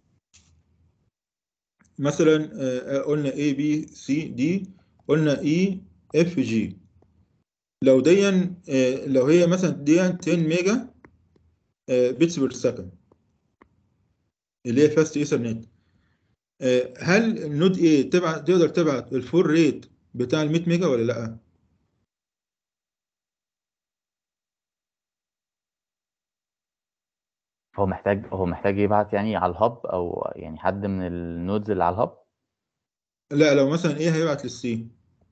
مثلا آه، آه، قلنا A B C D قلنا E F G لو ديا آه، لو هي مثلا ديا 10 ميجا بيتس بير سكند اللي هي فاست ايثرنت هل النود A تبعت تقدر تبعت الفول ريت بتاع ال 100 ميجا ولا لا؟ هو محتاج هو محتاج يبعت يعني على الهاب او يعني حد من النودز اللي على الهاب لا لو مثلا A هيبعت للسي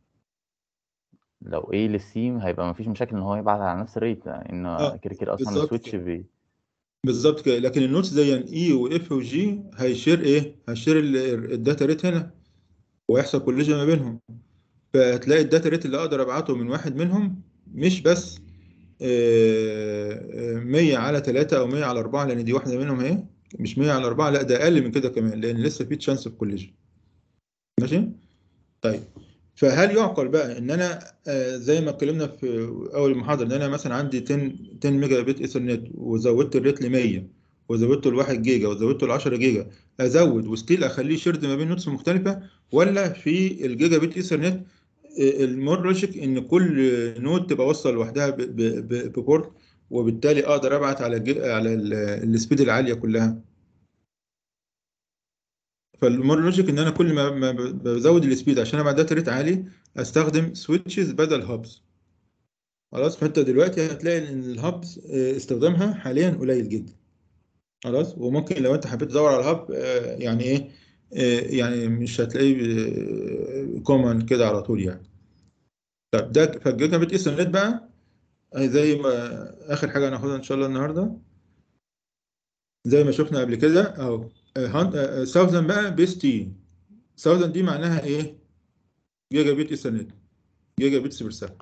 لو ايه للسيم هيبقى مفيش مشاكل ان هو يبعت على نفس الريت لان اه كده كده اصلا بالظبط السويتش كده بي بالظبط كده لكن النوتس زي اي واف وجي هيشير ايه؟ هيشير ال- الداتا ريت هنا ويحصل كوليجن ما بينهم فهتلاقي الداتا ريت اللي اقدر ابعته من واحد منهم مش بس آه، آه، 100 على 3 او 100 على 4 لان دي واحده منهم اهي مش 100 على 4 لا ده اقل من كده كمان لان لسه في تشانس اوف كوليجن ماشي طيب فهل يعقل بقى ان انا آه، زي ما اتكلمنا في اول المحاضره ان انا مثلا عندي 10 10 ميجا بت ايثرنت وزودت الريت ل 100 وزودته ل 1 جيجا وزودته ل 10 جيجا ازود وستيل اخليه شيرد ما بين نوتس مختلفه ولا في الجيجا بت ايثرنت المور لوجيك ان كل نود تبقى واصله لوحدها ب- ب- ب- ببورت وبالتالي اقدر ابعت على الجي- على ال- السبيد العاليه كلها فالمور لوجيك ان انا كل ما ما ب- بزود السبيد عشان ابعت داتا ريت عالي استخدم سويتشز بدل هابز خلاص فانت دلوقتي هتلاقي ان الهابز آه، استخدامها حاليا قليل جدا خلاص وممكن لو انت حبيت تدور على الهاب آه، يعني ايه آه، يعني مش هتلاقيه كومن كده على طول يعني طب ده فالجيجا بت ايثرنت بقى آه، زي ما اخر حاجه هناخدها ان شاء الله النهارده زي ما شفنا قبل كده اهو 1000 بقى بيس تي 1000 دي معناها ايه جيجا بت ايثرنت جيجا بتس بير سكند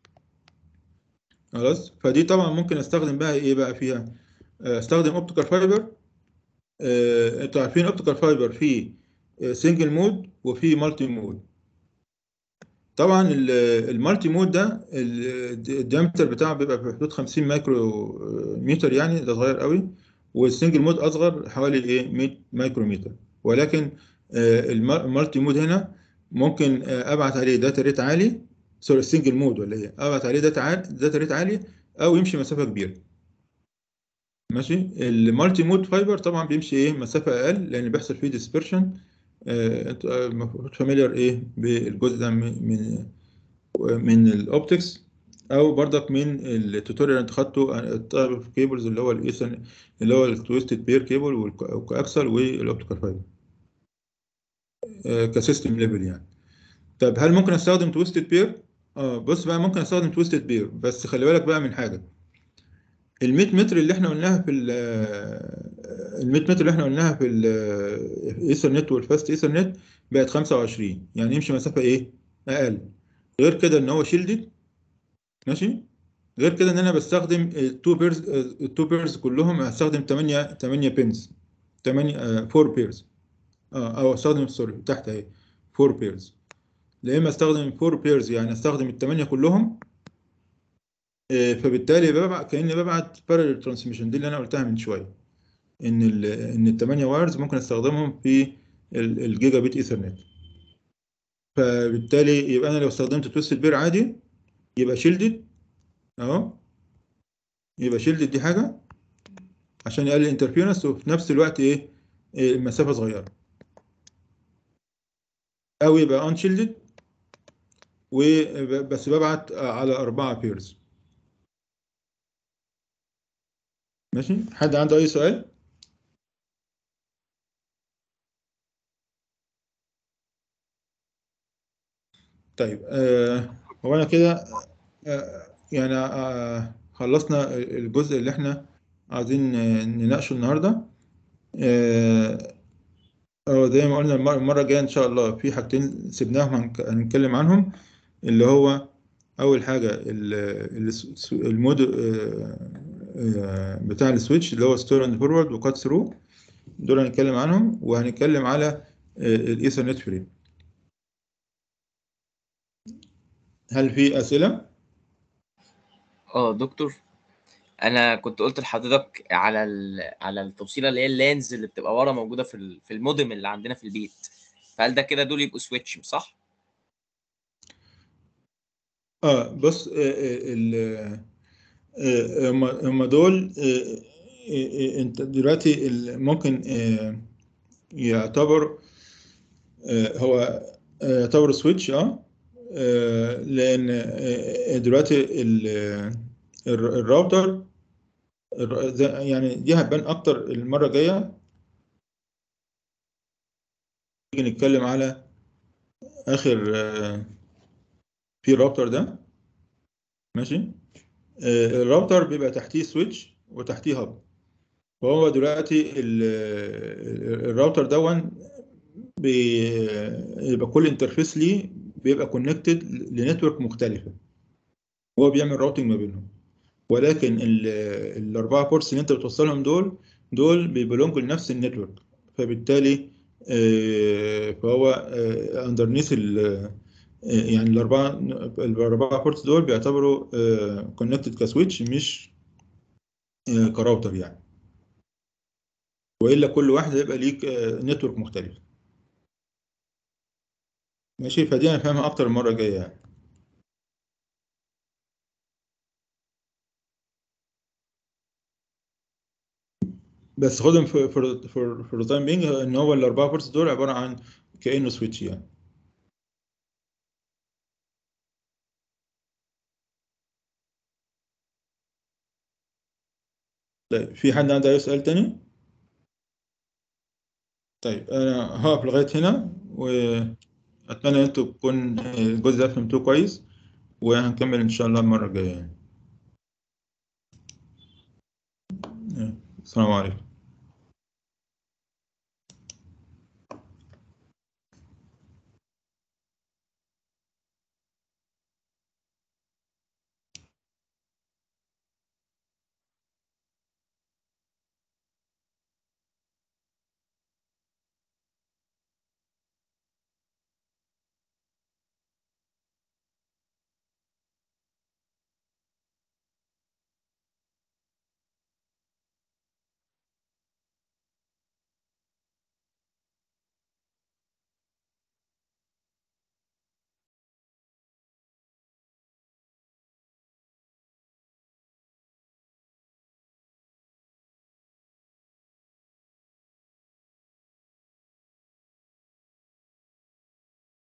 خلاص فدي طبعا ممكن استخدم بقى ايه بقى فيها آه، استخدم اوبتيكال فايبر آه، انتوا عارفين اوبتيكال فايبر في سنجل مود وفي مالتي مود طبعا ال- المالتي مود ده ال- الديامتر بتاعه بيبقى في حدود 50 مايكرو متر يعني ده صغير قوي والسنجل مود اصغر حوالي ايه 100 مايكرو متر ولكن آه، الم- المالتي مود هنا ممكن آه، ابعت عليه داتا ريت عالي سوري السنجل مود ولا ايه ابعت عليه داتا عالي داتا ريت عالي او يمشي مسافه كبيره ماشي المالتي مود فايبر طبعا بيمشي ايه مسافه اقل لان بيحصل فيه ديسبرشن انت المفروض فاميليار ايه بالجزء ده من من من الاوبتكس او برضك من التوتوريال اللي انت خدته التايب كيبلز اللي هو الايثن اللي هو التويستد بير كيبل والكوابسل والاوبتيكال فايبر كسيستم ليفل يعني طب هل ممكن استخدم تويستد بير اه بص بقى ممكن استخدم تويستد بير بس خلي بالك بقى من حاجه ال 100 متر اللي احنا قلناها في ال 100 متر اللي احنا قلناها في الايثرنت والفاست ايثرنت بقت 25 يعني يمشي مسافه ايه اقل غير كده ان هو شيلدد ماشي غير كده ان انا بستخدم التو بيرز التو بيرز كلهم هستخدم 8 8 بينز 8 4 بيرز اه او استخدم سوري تحت اهي 4 بيرز يا اما استخدم 4 بيرز يعني استخدم الثمانيه كلهم آه، فبالتالي ببعت كاني ببعت بارallel ترانسميشن دي اللي انا قلتها من شويه ان ال ان الثمانيه وايرز ممكن استخدمهم في ال- الجيجا بت ايثرنت فبالتالي يبقى انا لو استخدمت تويستد بير عادي يبقى شيلدد اهو يبقى شيلدد دي حاجه عشان يقلل الانترفيرنس وفي نفس الوقت ايه إيه، المسافه صغيره او يبقى ان شيلدد وبس ببعت على أربعة بيرز ماشي حد عنده أي سؤال؟ طيب آه هو أنا كده آه يعني آه خلصنا الجزء اللي احنا عايزين آه، نناقشه النهارده آه آه، زي ما قلنا المرة المرة الجاية إن شاء الله في حاجتين سيبناهم هنك- هنتكلم عنهم اللي هو أول حاجة ال- ال- المود آه، آه، بتاع السويتش اللي هو ستور اند فورورد وكات ثرو دول هنتكلم عنهم وهنتكلم على الايثرنت فريم هل في أسئلة؟ اه دكتور انا كنت قلت لحضرتك على ال... على التوصيله اللي هي اللانز اللي بتبقى ورا موجوده في ال... في المودم اللي عندنا في البيت فهل ده كده دول يبقوا سويتش صح؟ اه بص آه، آه، ال آه، هم هم دول آه، آه، آه، انت دلوقتي ال- ممكن آه، يعتبر آه، هو آه، يعتبر سويتش اه آه، لان آه، دلوقتي ال- الر- الراوتر الر- زي- يعني دي هتبان اكتر المره الجايه نيجي نتكلم على اخر آه، في الراوتر ده ماشي آه، الراوتر بيبقى تحتيه سويتش وتحتيه هاب فهو دلوقتي ال- ال- الراوتر دون بيبقى كل انترفيس ليه بيبقى كونكتد لنتورك مختلفة هو بيعمل راوتنج ما بينهم ولكن ال- الأربعة بورتس اللي أنت بتوصلهم دول دول بيبلونجوا لنفس النتورك فبالتالي آه، فهو اندرنيث يعني الأربعة الأربعة بورتس دول بيعتبروا كونكتد كسويتش مش آه، كراوتر يعني والا كل واحد هيبقى ليك نتورك مختلف ماشي فدي هنفهمها اكتر المره الجايه يعني بس خدهم في في في في التايم بينج ان هو الاربعه بورتس دول عباره عن كانه سويتش يعني طيب في حد عنده اي سؤال تاني طيب انا هقف لغايه هنا واتمنى ان انتوا تكون الجزء ده فهمتوه كويس وهنكمل ان شاء الله المره الجايه يعني السلام عليكم